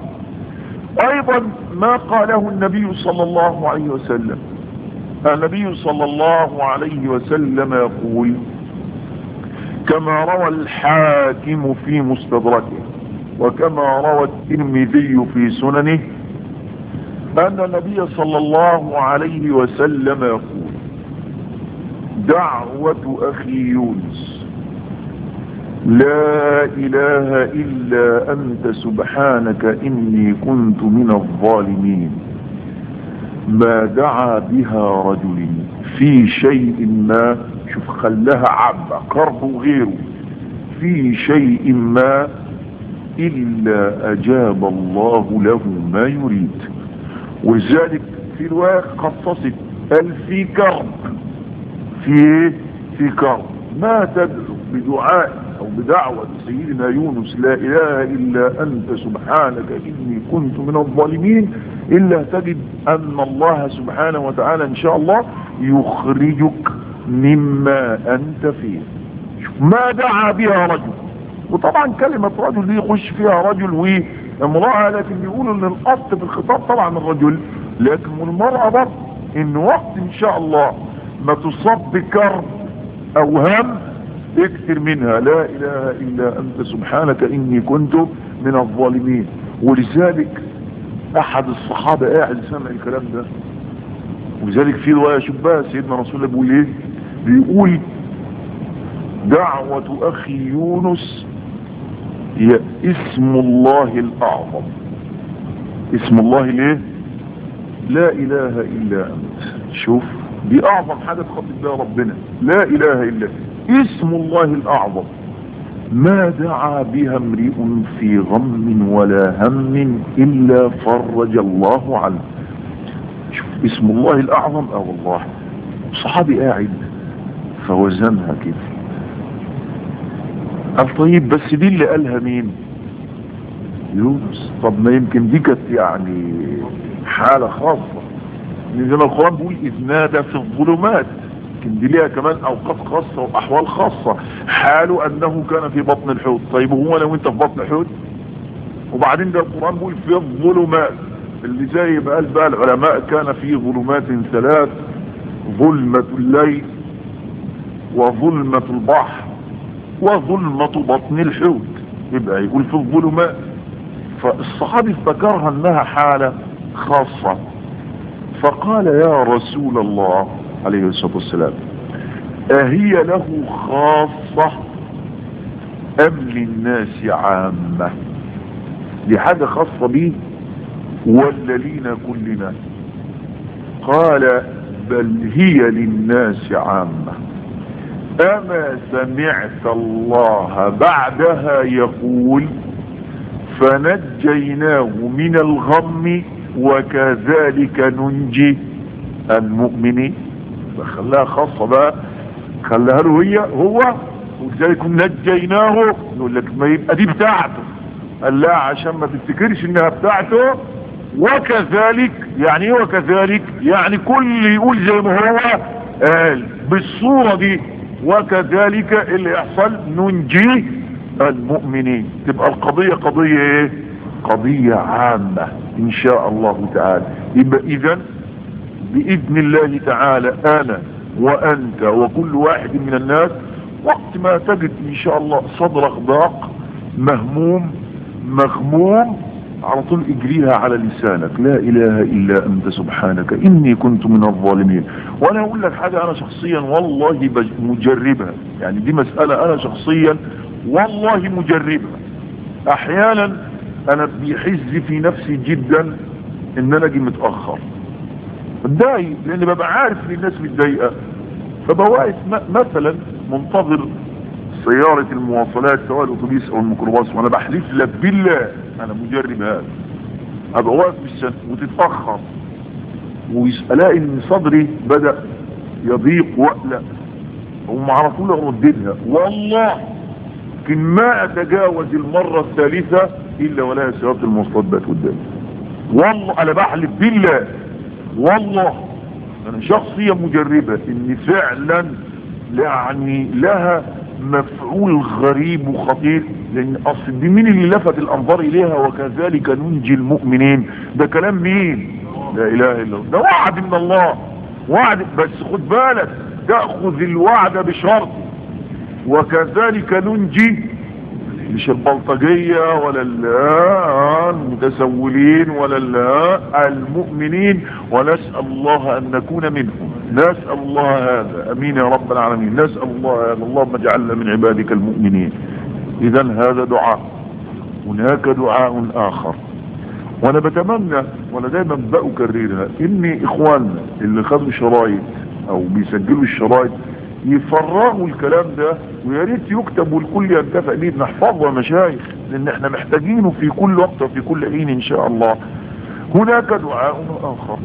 ايضا ما قاله النبي صلى الله عليه وسلم النبي صلى الله عليه وسلم يقول كما روى الحاكم في مستدركه وكما روى الترمذي في سننه أن النبي صلى الله عليه وسلم يقول دعوة أخي يونس لا إله إلا أنت سبحانك إني كنت من الظالمين ما دعا بها رجل في شيء ما شوف خلها عبة كرب غيره في شيء ما إلا أجاب الله له ما يريد ولذلك في رواية خصصت قال في كرب في في كرب ما تدعو بدعاء أو بدعوة سيدنا يونس لا إله إلا أنت سبحانك إني كنت من الظالمين إلا تجد أن الله سبحانه وتعالى إن شاء الله يخرجك مما أنت فيه ما دعا بها رجل وطبعا كلمة رجل دي يخش فيها رجل وامرأة لكن بيقولوا ان الاصل في الخطاب طبعا الرجل لكن المرأة برضه ان وقت ان شاء الله ما تصاب بكرب او هم اكثر منها لا اله الا انت سبحانك اني كنت من الظالمين ولذلك احد الصحابة قاعد سمع الكلام ده ولذلك في رواية شبه سيدنا رسول الله بيقول ايه بيقول دعوة اخي يونس هي اسم الله الاعظم اسم الله ليه لا اله الا انت شوف دي اعظم حاجة تخطط بها ربنا لا اله الا اسم الله الاعظم ما دعا بها امرئ في غم ولا هم الا فرج الله عنه شوف اسم الله الاعظم اه والله صحابي قاعد فوزنها كده قال طيب بس دي اللي قالها مين يونس طب ما يمكن دي كانت يعني حالة خاصة زي ما القرآن بيقول إذ نادى في الظلمات يمكن دي ليها كمان أوقات خاصة وأحوال خاصة حاله أنه كان في بطن الحوت طيب هو لو أنت في بطن الحوت وبعدين ده القرآن بيقول في الظلمات اللي زي ما قال بقى العلماء كان في ظلمات ثلاث ظلمة الليل وظلمة البحر وظلمة بطن الحوت يبقى يقول في الظلمات فالصحابي افتكرها انها حالة خاصة فقال يا رسول الله عليه الصلاة والسلام أهي له خاصة أم للناس عامة دي حاجة خاصة بيه ولا لينا كلنا قال بل هي للناس عامة أما سمعت الله بعدها يقول فنجيناه من الغم وكذلك ننجي المؤمنين خلاها خاصة بقى خلاها له هي هو ولذلك نجيناه نقول لك ما يبقى دي بتاعته قال لا عشان ما تفتكرش انها بتاعته وكذلك يعني ايه وكذلك يعني كل يقول زي ما هو قال بالصورة دي وكذلك اللي يحصل ننجي المؤمنين تبقى القضية قضية ايه قضية عامة ان شاء الله تعالى يبقى اذا باذن الله تعالى انا وانت وكل واحد من الناس وقت ما تجد ان شاء الله صدرك ضاق مهموم مغموم على طول اجريها على لسانك لا اله الا انت سبحانك اني كنت من الظالمين وانا اقول لك حاجة انا شخصيا والله مجربها يعني دي مسألة انا شخصيا والله مجربها احيانا انا بيحز في نفسي جدا ان انا اجي متأخر اتضايق لان ببقى عارف ان الناس متضايقه فبقى واقف مثلا منتظر سيارة المواصلات سواء الاتوبيس او الميكروباص وانا بحلف لك بالله انا مجرب هذا ابقى واقف بالسنة وتتأخر والاقي ان صدري بدأ يضيق واقلق وما على طول ارددها والله لكن ما اتجاوز المرة الثالثة الا ولا سيارة المواصلات بقت قدامي والله انا بحلف بالله والله انا شخصية مجربة ان فعلا يعني لها مفعول غريب وخطير لان اصل دي مين اللي لفت الانظار اليها وكذلك ننجي المؤمنين ده كلام مين لا اله الا الله ده وعد من الله وعد بس خد بالك تأخذ الوعد بشرط وكذلك ننجي مش البلطجية ولا المتسولين ولا المؤمنين ونسأل الله أن نكون منهم نسأل الله هذا أمين يا رب العالمين نسأل الله هذا اللهم اجعلنا من عبادك المؤمنين إذا هذا دعاء هناك دعاء آخر وانا بتمنى وانا دايما بأكررها ان اخواننا اللي خدوا شرايط او بيسجلوا الشرايط يفرغوا الكلام ده ويا ريت يكتب والكل ينتفع بيه نحفظه يا مشايخ لان احنا محتاجينه في كل وقت وفي كل حين ان شاء الله هناك دعاء اخر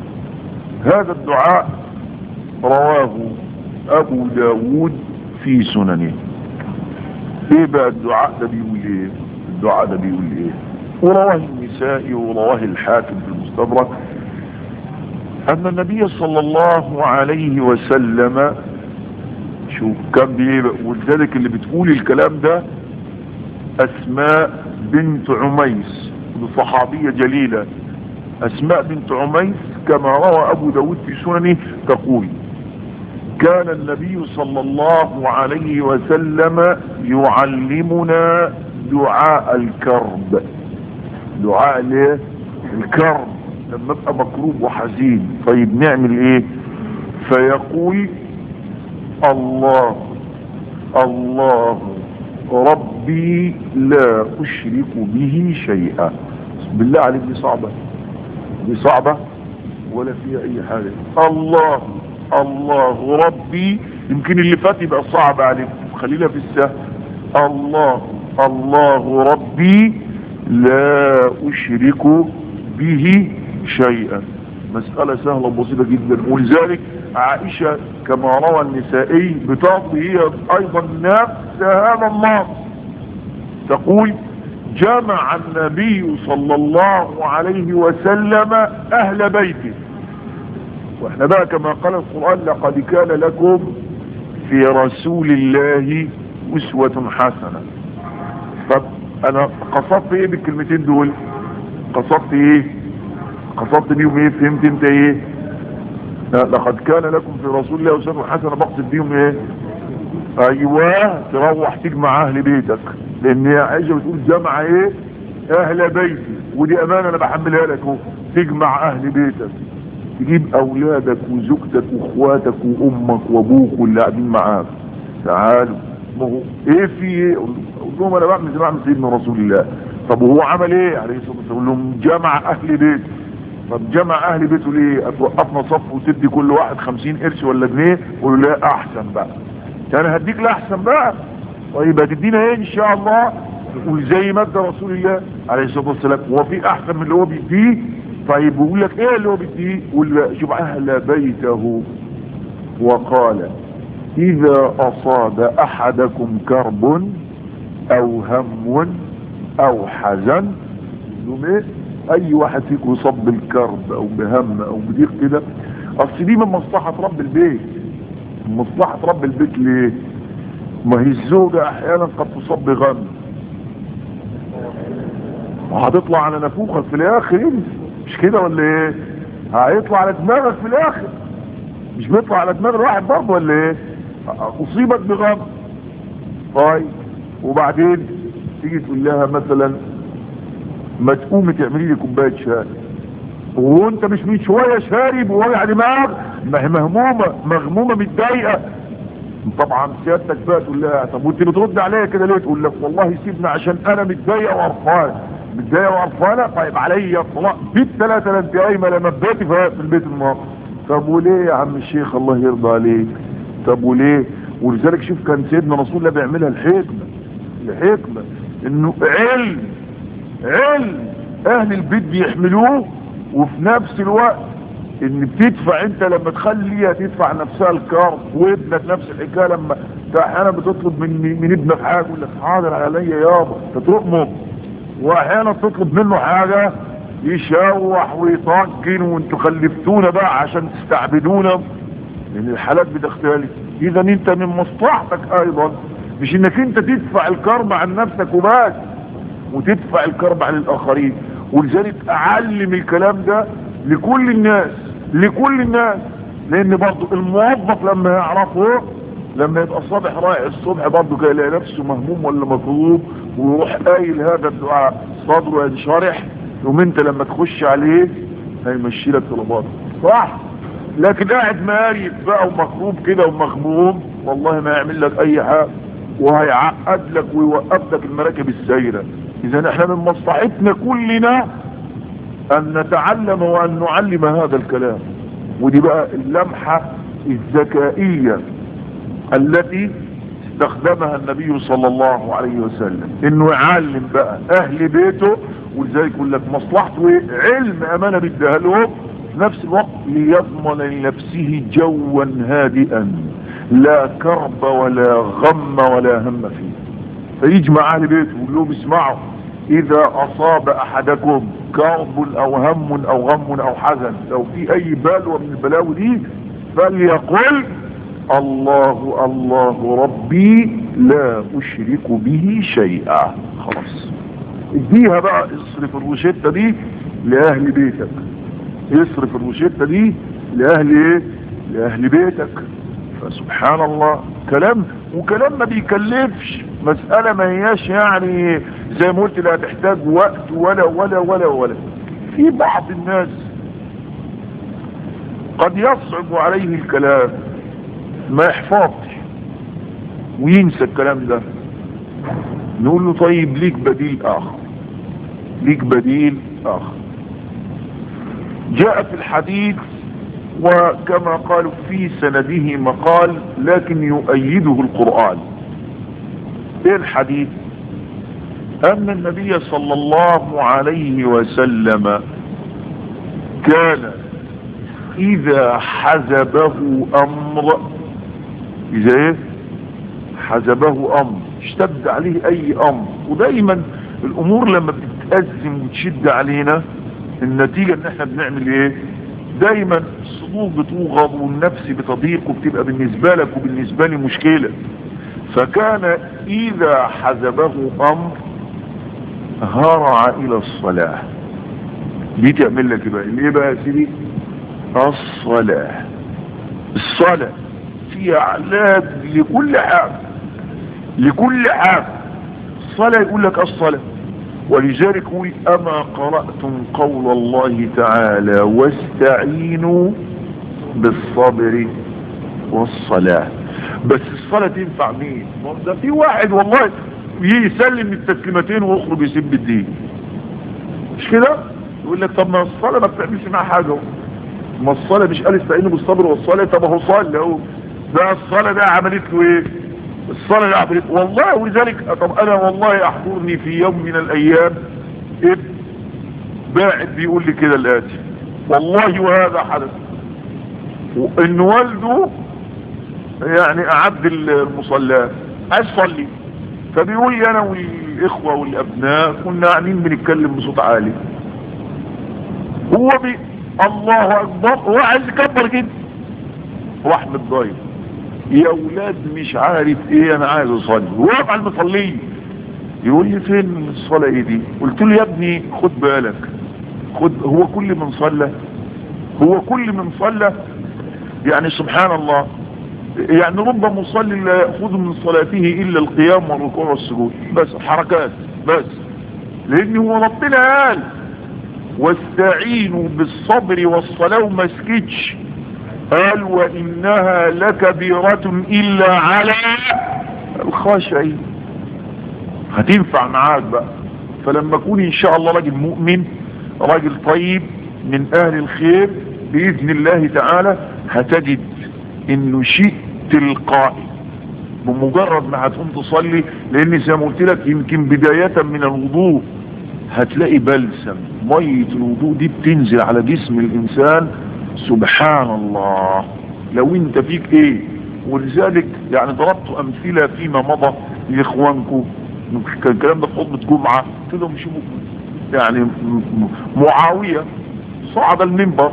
هذا الدعاء رواه ابو داود في سننه ايه بقى الدعاء ده بيقول ايه الدعاء ده بيقول ايه ورواه النسائي ورواه الحاكم في المستدرك ان النبي صلى الله عليه وسلم شوف كان بيه ولذلك اللي بتقول الكلام ده اسماء بنت عميس صحابية جليلة اسماء بنت عميس كما روى ابو داود في سننه تقول كان النبي صلى الله عليه وسلم يعلمنا دعاء الكرب دعاء ليه الكرب لما ابقى مكروب وحزين طيب نعمل ايه فيقول الله الله ربي لا اشرك به شيئا بالله عليك دي صعبة دي صعبة ولا فيها اي حاجة الله الله ربي يمكن اللي فات يبقى صعب عليك خلينا في السهل الله الله ربي لا اشرك به شيئا مسألة سهلة بسيطة جدا ولذلك عائشة كما روى النسائي بتعطي هي ايضا نفس هذا النص تقول جمع النبي صلى الله عليه وسلم اهل بيته واحنا بقى كما قال القرآن لقد كان لكم في رسول الله اسوة حسنة طب انا قصدت ايه بالكلمتين دول قصدت ايه قصدت بيهم ايه فهمت انت ايه لقد كان لكم في رسول الله اسوة حسنة بقصد بيهم ايه ايوه تروح تجمع اهل بيتك لان يا عائشة بتقول جمع ايه اهل بيتي ودي امانة انا بحملها لك اهو تجمع اهل بيتك تجيب اولادك وزوجتك واخواتك وامك وابوك واللي قاعدين معاك تعالوا ما هو ايه في ايه قول لهم انا بعمل زي ما بعمل سيدنا رسول الله طب وهو عمل ايه عليه الصلاه والسلام يقول لهم جمع اهل بيته طب جمع اهل بيته ليه اتوقفنا صف وتدي كل واحد خمسين قرش ولا جنيه قولوا لا احسن بقى انا هديك لاحسن بقى طيب هتدينا ايه ان شاء الله يقول زي ما ادى رسول الله عليه الصلاه والسلام هو في احسن من اللي هو بيديه طيب بيقول لك ايه اللي هو بيديه يقول شوف اهل بيته وقال اذا اصاب احدكم كرب او هم او حزن يقول ايه اي واحد فيكم يصاب بالكرب او بهم او بضيق كده اصل دي من مصلحة رب البيت من مصلحة رب البيت ليه ما هي الزوجة احيانا قد تصاب بغم وهتطلع على نفوخك في الاخر انت مش كده ولا ايه هيطلع على دماغك في الاخر مش بيطلع على دماغ الواحد برضه ولا ايه اصيبك بغم طيب وبعدين تيجي تقول لها مثلا ما تقومي تعملي لي كوبايه شاي وانت مش من شويه شارب ووجع دماغ ما هي مهمومه مغمومه متضايقه طبعا سيادتك بقى تقول لها طب وانت بترد عليا كده ليه تقول لك والله سيبنا عشان انا متضايقه وقرفانه متضايقه وقرفانه طيب عليا الطلاق بالثلاثه انت قايمه لما بداتي في البيت النهارده طب وليه يا عم الشيخ الله يرضى عليك طب وليه ولذلك شوف كان سيدنا رسول الله بيعملها الحكمه الحكمه انه علم علم اهل البيت بيحملوه وفي نفس الوقت ان بتدفع انت لما تخليها تدفع نفسها الكارب وابنك نفس الحكايه لما احيانا بتطلب من من ابنك حاجه يقول لك حاضر عليا يابا تترقمه واحيانا تطلب منه حاجه يشوح ويطجن وانتوا خلفتونا بقى عشان تستعبدونا لان الحالات بتختلف اذا انت من مصلحتك ايضا مش انك انت تدفع الكرب عن نفسك وبس وتدفع الكرب عن الاخرين ولذلك اعلم الكلام ده لكل الناس لكل الناس لان برضو الموظف لما يعرفه لما يبقى الصبح رايح الصبح برضو كده يلاقي نفسه مهموم ولا مطلوب ويروح قايل هذا الدعاء صدره ينشرح يوم انت لما تخش عليه هيمشي لك طلباتك صح لكن قاعد ماريف بقى ومخروب كده ومغموم والله ما يعمل لك اي حاجه وهيعقد لك ويوقف لك المراكب السيرة اذا احنا من مصلحتنا كلنا ان نتعلم وان نعلم هذا الكلام ودي بقى اللمحة الذكائية التي استخدمها النبي صلى الله عليه وسلم انه يعلم بقى اهل بيته ولذلك يقول لك مصلحته علم امانة بدها لهم في نفس الوقت ليضمن لنفسه جوا هادئا لا كرب ولا غم ولا هم فيه فيجمع اهل بيته ويقول لهم اسمعوا اذا اصاب احدكم كرب او هم او غم او حزن لو في اي بلوى من البلاوي دي فليقل الله الله ربي لا اشرك به شيئا خلاص اديها بقى اصرف الروشتة دي لاهل بيتك اصرف الروشتة دي لاهل ايه لاهل بيتك فسبحان الله كلام وكلام ما بيكلفش مسألة ما هياش يعني زي ما قلت لا تحتاج وقت ولا ولا ولا ولا في بعض الناس قد يصعب عليه الكلام ما يحفظش وينسى الكلام ده نقول له طيب ليك بديل اخر ليك بديل آخر جاء في الحديث وكما قالوا في سنده مقال لكن يؤيده القرآن ايه الحديث ان النبي صلى الله عليه وسلم كان اذا حزبه امر اذا ايه حزبه امر اشتد عليه اي امر ودايما الامور لما بتتأزم وتشد علينا النتيجة ان احنا بنعمل ايه دايما الصدور بتوغض والنفس بتضيق وبتبقى بالنسبة لك وبالنسبة لي مشكلة فكان اذا حزبه امر هرع الى الصلاة دي تعمل لك بقى ايه بقى يا سيدي الصلاة الصلاة فيها علاج لكل حاجة لكل حاجة الصلاة يقول لك الصلاة ولذلك يقول أما قرأتم قول الله تعالى واستعينوا بالصبر والصلاة بس الصلاة تنفع مين ده في واحد والله يسلم التسليمتين ويخرج يسب الدين مش كده يقول لك طب ما الصلاة ما بتعملش معاه حاجة ما الصلاة مش قال استعينوا بالصبر والصلاة طب هو صلى اهو ده الصلاة ده عملت له ايه الصلاة اللي عملت والله ولذلك طب انا والله احضرني في يوم من الايام ابن باعد بيقول لي كده الاتي والله وهذا حدث وان والده يعني اعد المصلاه عايز يصلي فبيقول لي انا والاخوة والابناء كنا قاعدين بنتكلم بصوت عالي هو بي الله اكبر هو عايز يكبر كده هو احمد ضايق يا اولاد مش عارف ايه انا عايز اصلي واقف على المصلين يقول لي فين الصلاة ايه دي قلت له يا ابني خد بالك خد هو كل من صلى هو كل من صلى يعني سبحان الله يعني رب مصلي لا يأخذ من صلاته إلا القيام والركوع والسجود بس حركات بس لأن هو ربنا قال واستعينوا بالصبر والصلاة وما سكتش قال وإنها لكبيرة إلا على الخاشعين هتنفع معاك بقى فلما اكون ان شاء الله راجل مؤمن راجل طيب من اهل الخير باذن الله تعالى هتجد انه شيء تلقائي بمجرد ما هتقوم تصلي لان زي ما قلت لك يمكن بداية من الوضوء هتلاقي بلسم مية الوضوء دي بتنزل على جسم الانسان سبحان الله لو انت فيك ايه ولذلك يعني ضربت امثلة فيما مضى لاخوانكم كان الكلام ده في خطبة جمعة قلت لهم شوفوا يعني معاوية صعد المنبر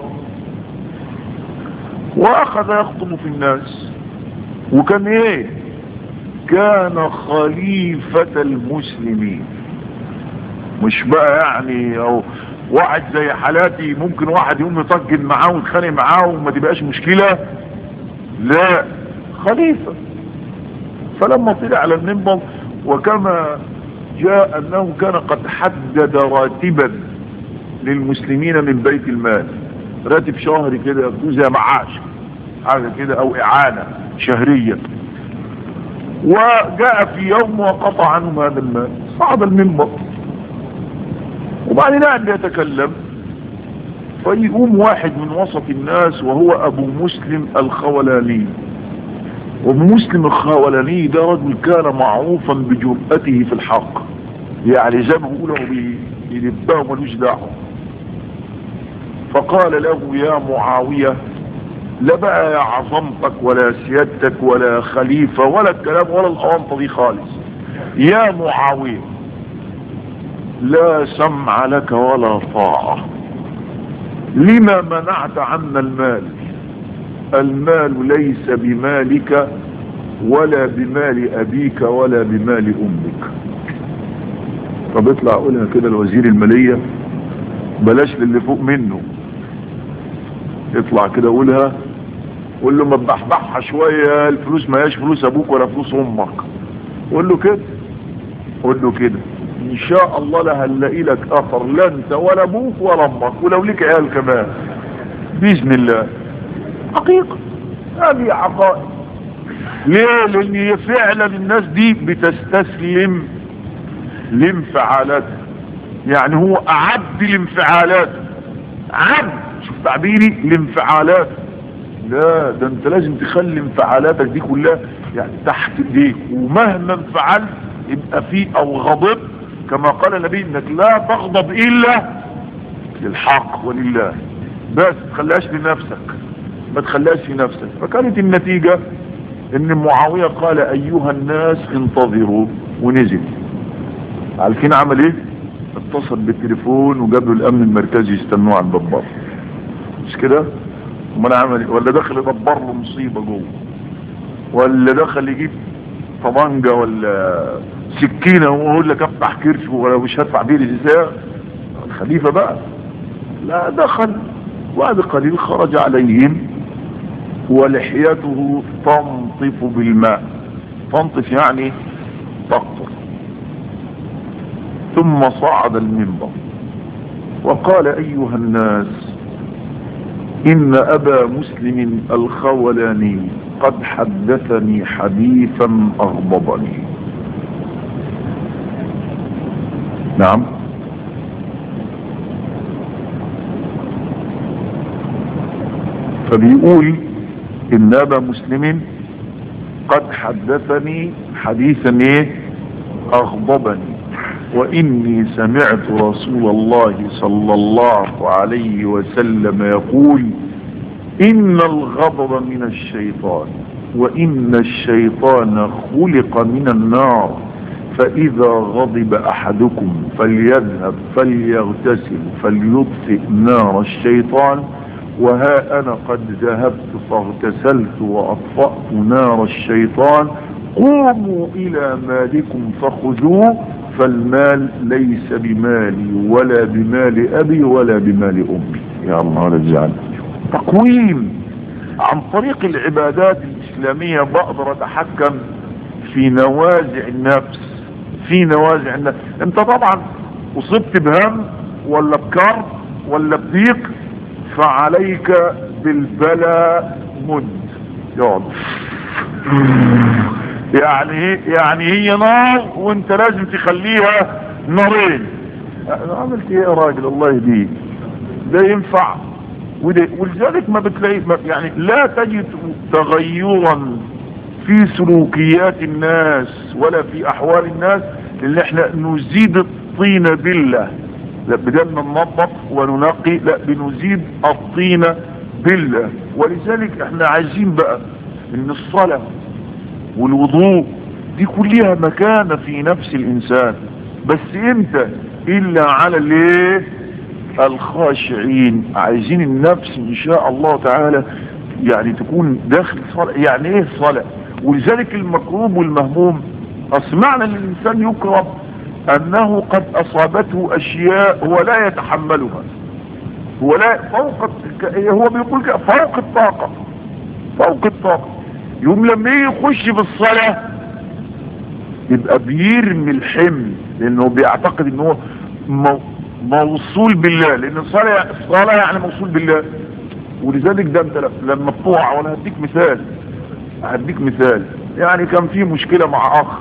واخذ يخطب في الناس وكان ايه كان خليفة المسلمين مش بقى يعني او واحد زي حالاتي ممكن واحد يقوم يطجن معاه ويتخانق معاه وما تبقاش مشكلة لا خليفة فلما طلع على المنبر وكما جاء انه كان قد حدد راتبا للمسلمين من بيت المال راتب شهري كده ياخدوه زي معاش حاجة كده او اعانة شهرية وجاء في يوم وقطع عنهم هذا المال صعد المنبر وبعدين قاعد يتكلم فيقوم واحد من وسط الناس وهو ابو مسلم الخولاني وابو مسلم الخولاني ده رجل كان معروفا بجرأته في الحق يعني زي ما بيقولوا بيدباه ملوش دعوه فقال له يا معاوية لا بقى يا عظمتك ولا سيادتك ولا خليفة ولا الكلام ولا الأوانطة دي خالص يا معاوية لا سمع لك ولا طاعة لما منعت عنا المال المال ليس بمالك ولا بمال أبيك ولا بمال أمك طب اطلع قولها كده الوزير المالية بلاش للي فوق منه اطلع كده قولها قول له ما تبحبحها شوية الفلوس ما هياش فلوس ابوك ولا فلوس امك قول له كده قول له كده ان شاء الله لا هنلاقي لك اثر لا انت ولا ابوك ولا امك ولو ليك عيال كمان باذن الله حقيقة هذه عقائد ليه لان فعلا الناس دي بتستسلم لانفعالاتها يعني هو اعد الانفعالات عد شوف تعبيري الانفعالات لا ده انت لازم تخلي انفعالاتك دي كلها يعني تحت ايديك ومهما انفعلت يبقى في او غضبت كما قال النبي انك لا تغضب الا للحق ولله بس تخليهاش لنفسك ما تخليهاش في نفسك فكانت النتيجة ان معاوية قال ايها الناس انتظروا ونزل عارفين عمل ايه اتصل بالتليفون وجاب له الامن المركزي يستنوه على الباب مش كده امال عمل ايه ولا دخل يدبر له مصيبة جوه ولا دخل يجيب طبنجة ولا سكينة ويقول لك افتح كرش ولا مش هدفع بيه الجزاء الخليفة بقى لا دخل وبعد قليل خرج عليهم ولحيته تنطف بالماء تنطف يعني تقطر ثم صعد المنبر وقال ايها الناس ان ابا مسلم الخولاني قد حدثني حديثا اغضبني نعم فبيقول ان ابا مسلم قد حدثني حديثا ايه اغضبني واني سمعت رسول الله صلى الله عليه وسلم يقول ان الغضب من الشيطان وان الشيطان خلق من النار فاذا غضب احدكم فليذهب فليغتسل فليطفئ نار الشيطان وها انا قد ذهبت فاغتسلت واطفأت نار الشيطان قوموا الى مالكم فخذوه فالمال ليس بمالي ولا بمال ابي ولا بمال امي يا الله لا تزعل تقويم عن طريق العبادات الاسلامية بقدر اتحكم في نوازع النفس في نوازع النفس انت طبعا اصبت بهم ولا بكر ولا بضيق فعليك بالبلاء مد يقعد يعني يعني هي نار وانت لازم تخليها نارين عملت ايه يا راجل الله يهديك ده ينفع وده ولذلك ما بتلاقي ما يعني لا تجد تغيرا في سلوكيات الناس ولا في احوال الناس اللي احنا نزيد الطين بالله لا بدل ما ننظف وننقي لا بنزيد الطين بالله ولذلك احنا عايزين بقى ان الصلاة والوضوء دي كلها مكانة في نفس الانسان بس امتى الا على الايه الخاشعين عايزين النفس ان شاء الله تعالى يعني تكون داخل صلاة يعني ايه صلاة ولذلك المكروب والمهموم اسمعنا ان الانسان يكرم انه قد اصابته اشياء هو لا يتحملها هو لا فوق هو بيقول كده فوق الطاقة فوق الطاقة يوم لما يخش في الصلاة يبقى بيرمي الحمل لانه بيعتقد ان هو موصول بالله لان الصلاة الصلاة يعني موصول بالله ولذلك ده انت لما تطوع وانا هديك مثال هديك مثال يعني كان في مشكلة مع اخ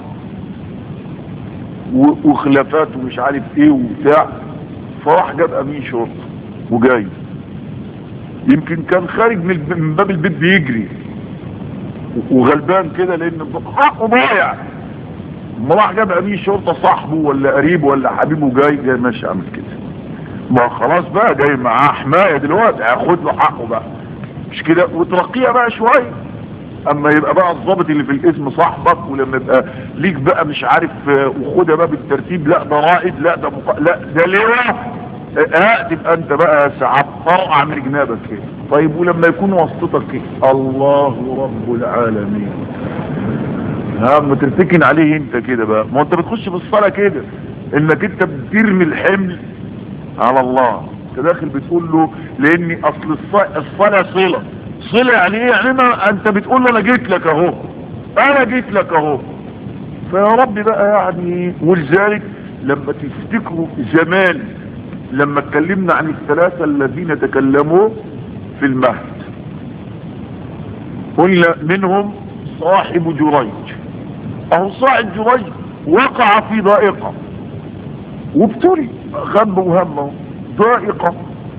وخلافات ومش عارف ايه وبتاع فراح جاب امين شرطة وجاي يمكن كان خارج من باب البيت بيجري وغلبان كده لان حقه ضايع ما راح جاب امين شرطة صاحبه ولا قريبه ولا حبيبه جاي جاي ماشي عامل كده ما خلاص بقى جاي معاه حماية دلوقتي هياخد له حقه بقى مش كده وترقيها بقى شوية اما يبقى بقى الضابط اللي في الاسم صاحبك ولما يبقى ليك بقى مش عارف وخدها بقى بالترتيب لا ده رائد لا ده مق... لا ده لواء ها تبقى انت بقى ساعات طرقع من جنابك كده طيب ولما يكون واسطتك كده الله رب العالمين ها ما ترتكن عليه انت كده بقى ما انت بتخش في الصلاة كده انك انت بترمي الحمل على الله انت داخل بتقول له لاني اصل الصلاة صلة صلة يعني ايه يعني ما انت بتقول له انا جيت لك اهو انا جيت لك اهو فيا رب بقى يعني ولذلك لما تفتكروا زمان لما اتكلمنا عن الثلاثة الذين تكلموا في المهد قلنا منهم صاحب جريج اهو صاحب جريج وقع في ضائقة وابتلي غم وهم ضائقة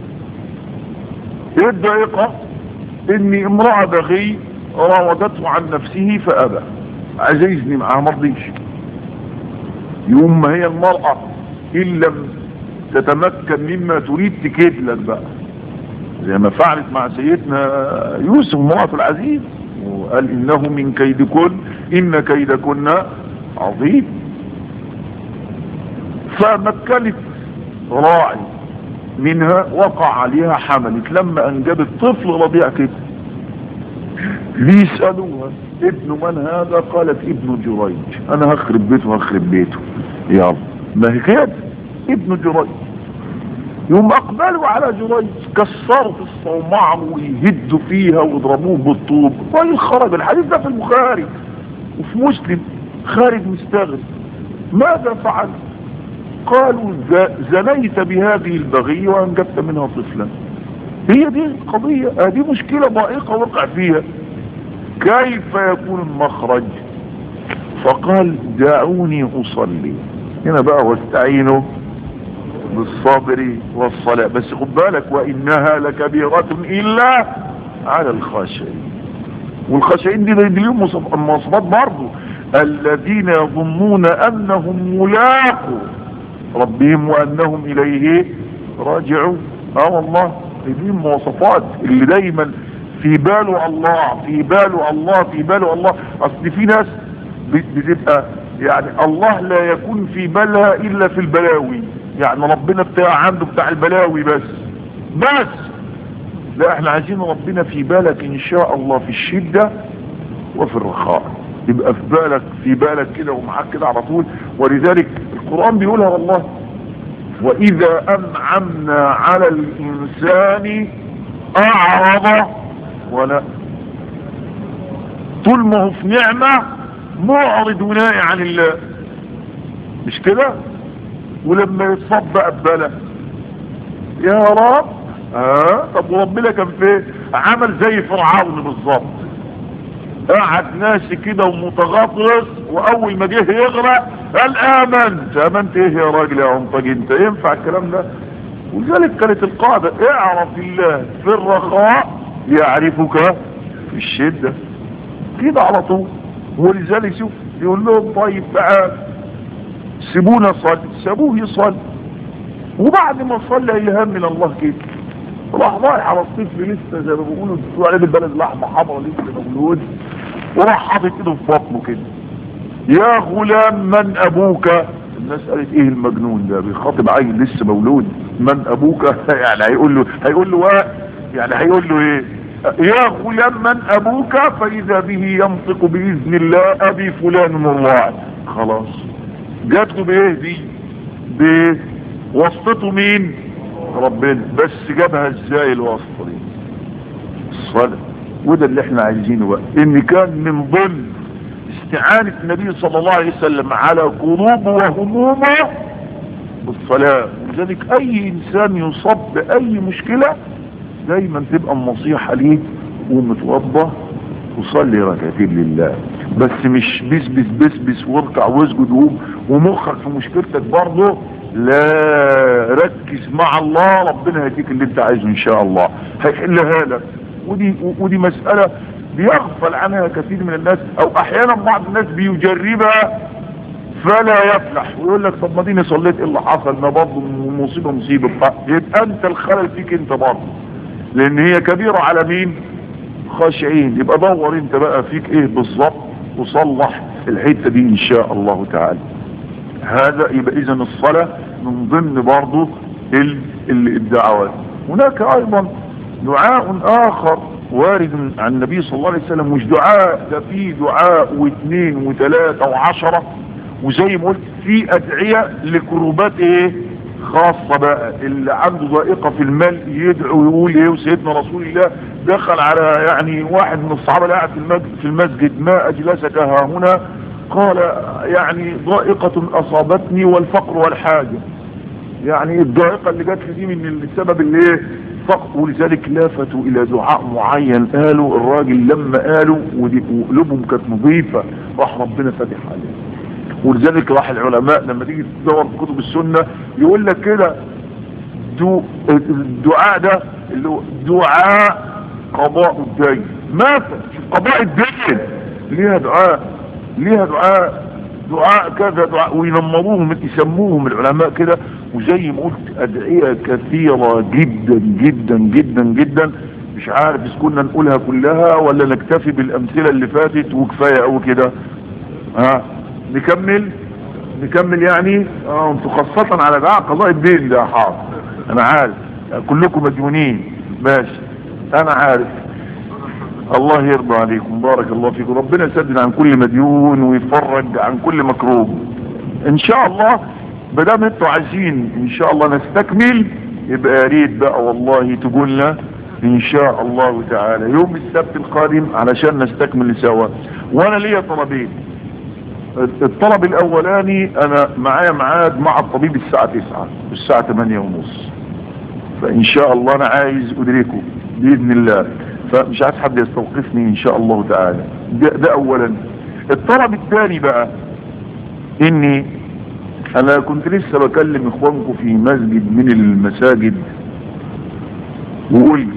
ايه الضائقة ان امرأة بغي راودته عن نفسه فابى عايز يزني معاها مرضيش يوم ما هي المرأة ان لم تتمكن مما تريد تكدلك بقى زي ما فعلت مع سيدنا يوسف امرأة العزيز وقال انه من كيدكن ان كيدكن عظيم فمكنت راعي منها وقع عليها حملت لما انجبت طفل رضيع كده ليسألوها ابن من هذا قالت ابن جريج انا هخرب بيته هخرب بيته يلا ما هي كده ابن جريج يوم اقبلوا على جريج كسروا في الصومعة ويهدوا فيها ويضربوه بالطوب طيب خرج الحديث ده في البخاري وفي مسلم خارج مستغرب ماذا فعل قالوا زنيت بهذه البغية وانجبت منها طفلا هي دي القضية دي مشكلة ضائقة وقع فيها كيف يكون المخرج فقال دعوني اصلي هنا بقى واستعينوا بالصبر والصلاة بس خد بالك وانها لكبيرة الا على الخاشعين والخاشعين دي ليهم مواصفات برضه الذين يظنون انهم ملاقوا ربهم وانهم اليه راجعون اه والله دي مواصفات اللي دايما في باله الله في باله الله في باله الله اصل في ناس بتبقى يعني الله لا يكون في بالها الا في البلاوي يعني ربنا بتاع عنده بتاع البلاوي بس بس لا احنا عايزين ربنا في بالك ان شاء الله في الشدة وفي الرخاء يبقى في بالك في بالك كده ومعاك كده على طول ولذلك القرآن بيقولها والله واذا انعمنا على الانسان اعرض ولا طول ما هو في نعمة معرض ونائي عن الله مش كده ولما يتصاب بقى ببلا يا رب اه طب وربنا كان فين عمل زي فرعون بالظبط قعد ناسي كده ومتغطرس واول ما جه يغرق قال امنت امنت ايه يا راجل يا عنطج انت ينفع الكلام ده ولذلك كانت القاعدة اعرف الله في الرخاء يعرفك في الشدة كده على طول ولذلك شوف يقول لهم طيب تعال سيبونا صلي سابوه يصلي وبعد ما صلى الهام من الله كده راح رايح على الطفل لسه زي ما بيقولوا بتقولوا عليه بالبلد لحمه حمرا لسه مولود وراح حاطط ايده في بطنه كده يا غلام من ابوك الناس قالت ايه المجنون ده بيخاطب عيل لسه مولود من ابوك يعني هيقول له هيقول له ايه يعني هيقول له ايه يا غلام من ابوك فاذا به ينطق باذن الله ابي فلان الراعي خلاص جات له بايه دي بواسطته مين ربنا بس جابها ازاي الواسطه دي الصلاه وده اللي احنا عايزينه بقى ان كان من ضمن استعانة النبي صلى الله عليه وسلم على قلوبه وهمومه بالصلاة لذلك اي انسان يصاب باي مشكلة دايما تبقى النصيحة ليه ومتوضى وصلي ركعتين لله بس مش بس بس بس بس واركع واسجد وقوم ومخك في مشكلتك برضه لا ركز مع الله ربنا هيديك اللي انت عايزه ان شاء الله هيحلها لك ودي ودي مسألة بيغفل عنها كثير من الناس او احيانا بعض الناس بيجربها فلا يفلح ويقول لك طب ما ديني صليت ايه اللي حصل ما برضه مصيبة مصيبة يبقى انت الخلل فيك انت برضه لان هي كبيرة على مين خاشعين يبقى دور انت بقى فيك ايه بالظبط وصلح الحتة دي ان شاء الله تعالى هذا يبقى اذا الصلاة من ضمن برضه الدعوات هناك ايضا دعاء اخر وارد عن النبي صلى الله عليه وسلم مش دعاء ده في دعاء واثنين وثلاثة وعشرة وزي ما قلت في ادعية لكروبات ايه خاصة بقى اللي عنده ضائقة في المال يدعو ويقول ايه وسيدنا رسول الله دخل على يعني واحد من الصحابة اللي قاعد في المسجد ما اجلسك ها هنا قال يعني ضائقة اصابتني والفقر والحاجة يعني الضائقة اللي جات لي دي من السبب اللي ايه فقط ولذلك لافتوا الى دعاء معين قالوا الراجل لما قالوا وقلوبهم كانت نظيفة راح ربنا فتح عليه ولذلك راح العلماء لما تيجي تدور في كتب السنة يقول لك كده دو الدعاء ده اللي هو دعاء قضاء الدين ماذا قضاء الدين ليها دعاء ليها دعاء دعاء كذا دعاء وينمروهم يسموهم العلماء كده وزي ما قلت ادعية كثيرة جدا جدا جدا جدا مش عارف اذا كنا نقولها كلها ولا نكتفي بالامثلة اللي فاتت وكفاية او كده ها نكمل نكمل يعني اه انتوا خاصة على دعاء قضاء الدين ده حاضر انا عارف كلكم مديونين ماشي انا عارف الله يرضى عليكم بارك الله فيكم ربنا يسدد عن كل مديون ويفرج عن كل مكروب ان شاء الله بدام انتوا عايزين ان شاء الله نستكمل يبقى يا ريت بقى والله تقولنا ان شاء الله تعالى يوم السبت القادم علشان نستكمل سوا وانا ليا طلبين الطلب الاولاني انا معايا ميعاد مع الطبيب الساعة 9 والساعة 8 ونص فان شاء الله انا عايز ادركه باذن الله فمش عايز حد يستوقفني ان شاء الله تعالى ده, ده اولا الطلب الثاني بقى اني انا كنت لسه بكلم اخوانكم في مسجد من المساجد وقلت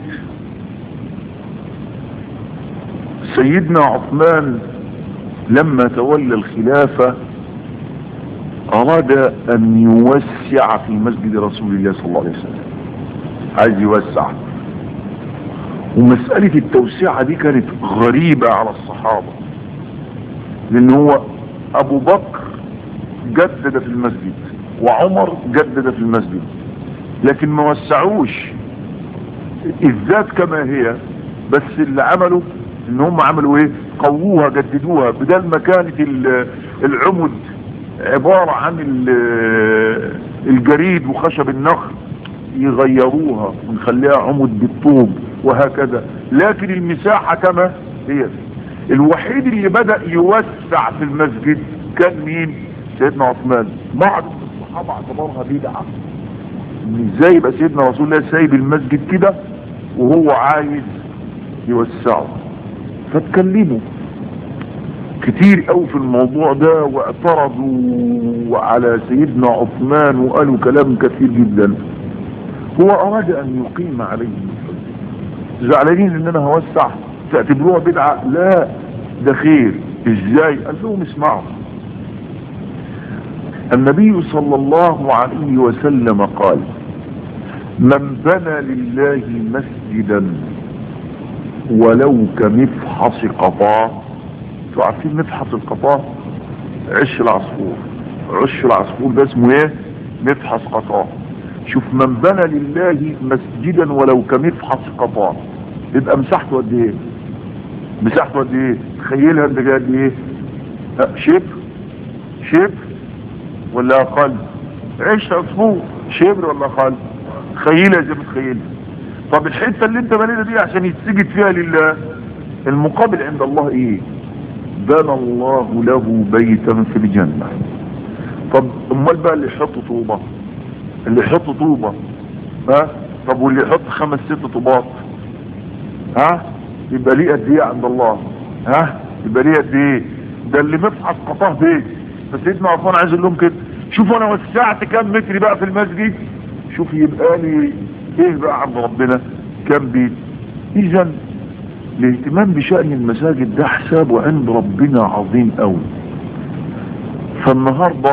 سيدنا عثمان لما تولى الخلافة اراد ان يوسع في مسجد رسول الله صلى الله عليه وسلم عايز يوسع ومسألة التوسعة دي كانت غريبة على الصحابة لان هو ابو بكر جدد في المسجد وعمر جدد في المسجد لكن ما وسعوش الذات كما هي بس اللي عملوا ان هم عملوا ايه قووها جددوها بدل ما كانت العمد عبارة عن الجريد وخشب النخل يغيروها ونخليها عمد بالطوب وهكذا لكن المساحة كما هي الوحيد اللي بدأ يوسع في المسجد كان مين سيدنا عثمان بعض الصحابة اعتبرها بدعة ازاي يبقى سيدنا رسول الله سايب المسجد كده وهو عايز يوسعه فاتكلموا كتير قوي في الموضوع ده واعترضوا على سيدنا عثمان وقالوا كلام كثير جدا هو اراد ان يقيم عليهم زعلانين ان انا هوسع تعتبروها بدعة لا ده خير ازاي قال لهم اسمعوا النبي صلى الله عليه وسلم قال من بنى لله مسجدا ولو كمفحص قطاع انتوا عارفين مفحص القطاع عش العصفور عش العصفور ده اسمه ايه مفحص قطاع شوف من بنى لله مسجدا ولو كمفحص قطاع يبقى مساحته قد ايه مساحته قد ايه تخيلها انت قد ايه شبر شبر ولا اقل عش عصفور شبر ولا اقل تخيلها زي ما تخيلها طب الحته اللي انت بنيتها دي عشان يتسجد فيها لله المقابل عند الله ايه بنى الله له بيتا في الجنه طب امال بقى اللي يحط طوبه اللي يحط طوبه ها طب واللي يحط خمس ست طوبات ها يبقى ليه قد ايه عند الله ها يبقى ليه قد ايه ده اللي مفحص قطاه بيت فسيدنا عثمان عايز اقول لهم كده شوفوا انا وسعت كام متر بقى في المسجد شوف يبقى لي ايه بقى عند ربنا كام بيت اذا الاهتمام بشأن المساجد ده حسابه عند ربنا عظيم قوي فالنهاردة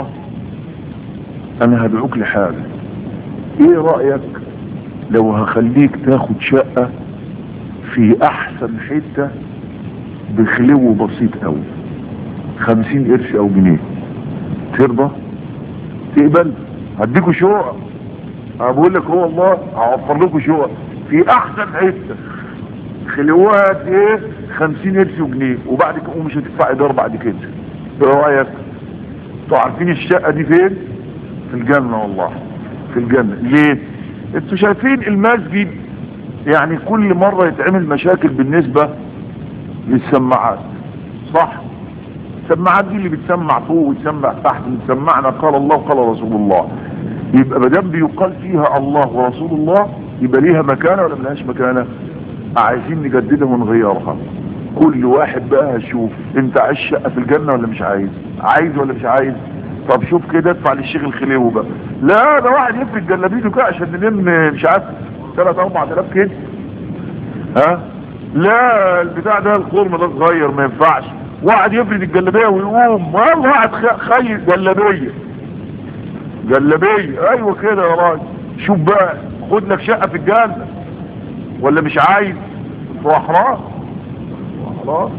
انا هدعوك لحاجة ايه رأيك لو هخليك تاخد شقة في احسن حتة بخلو بسيط قوي خمسين قرش او جنيه ترضى تقبل هديكوا شقق انا بقول لك هو الله هوفر لكم شقق في احسن حته خلوها قد ايه 50 قرش وجنيه وبعد كده ومش هتدفع ايجار بعد كده ايه رايك انتوا عارفين الشقه دي فين في الجنه والله في الجنه ليه انتوا شايفين المسجد يعني كل مره يتعمل مشاكل بالنسبه للسماعات صح السماعات دي اللي بتسمع فوق وتسمع تحت بتسمعنا قال الله وقال رسول الله يبقى ما دام بيقال فيها الله ورسول الله يبقى ليها مكانه ولا ملهاش مكانه عايزين نجددها ونغيرها كل واحد بقى شوف انت عايز شقة في الجنة ولا مش عايز عايز ولا مش عايز طب شوف كده ادفع للشيخ الخليوي بقى لا ده واحد يفرد جلابيته كده عشان نلم مش عارف 3 4000 كده ها لا البتاع ده الخرم ده صغير ما ينفعش واحد يفرد الجلابيه ويقوم والله واحد خير جلابيه جلابيه ايوه كده يا راجل شوف بقى خد لك شقه في الجنه ولا مش عايز هو حرام خلاص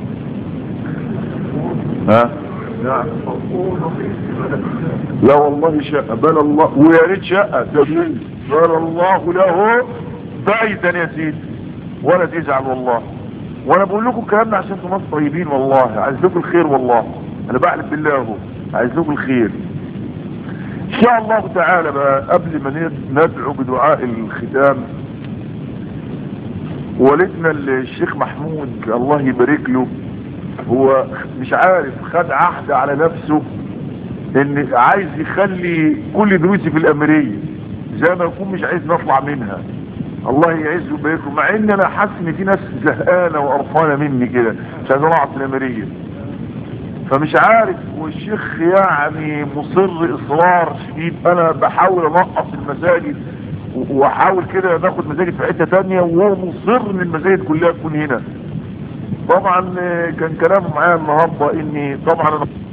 ها نعم لا والله شقه بل الله ويا ريت شقه تبين بل الله له بايدا يا سيدي ولا تزعل والله وانا بقول لكم الكلام ده عشان انتم ناس طيبين والله عايز لكم الخير والله انا بحلف بالله اهو عايز لكم الخير ان شاء الله تعالى بقى قبل ما ندعو بدعاء الختام والدنا الشيخ محمود الله يبارك له هو مش عارف خد عهد على نفسه ان عايز يخلي كل دروسي في الامريه زي ما يكون مش عايز نطلع منها الله يعزه ويبارك مع ان انا حاسس ان في ناس زهقانه وقرفانه مني كده مش عايز اطلع في الامريه فمش عارف والشيخ يعني مصر اصرار شديد انا بحاول انقص المساجد واحاول كده ناخد مساجد في حته تانية وهو مصر ان المساجد كلها تكون هنا طبعا كان كلامه معايا النهارده اني طبعا انا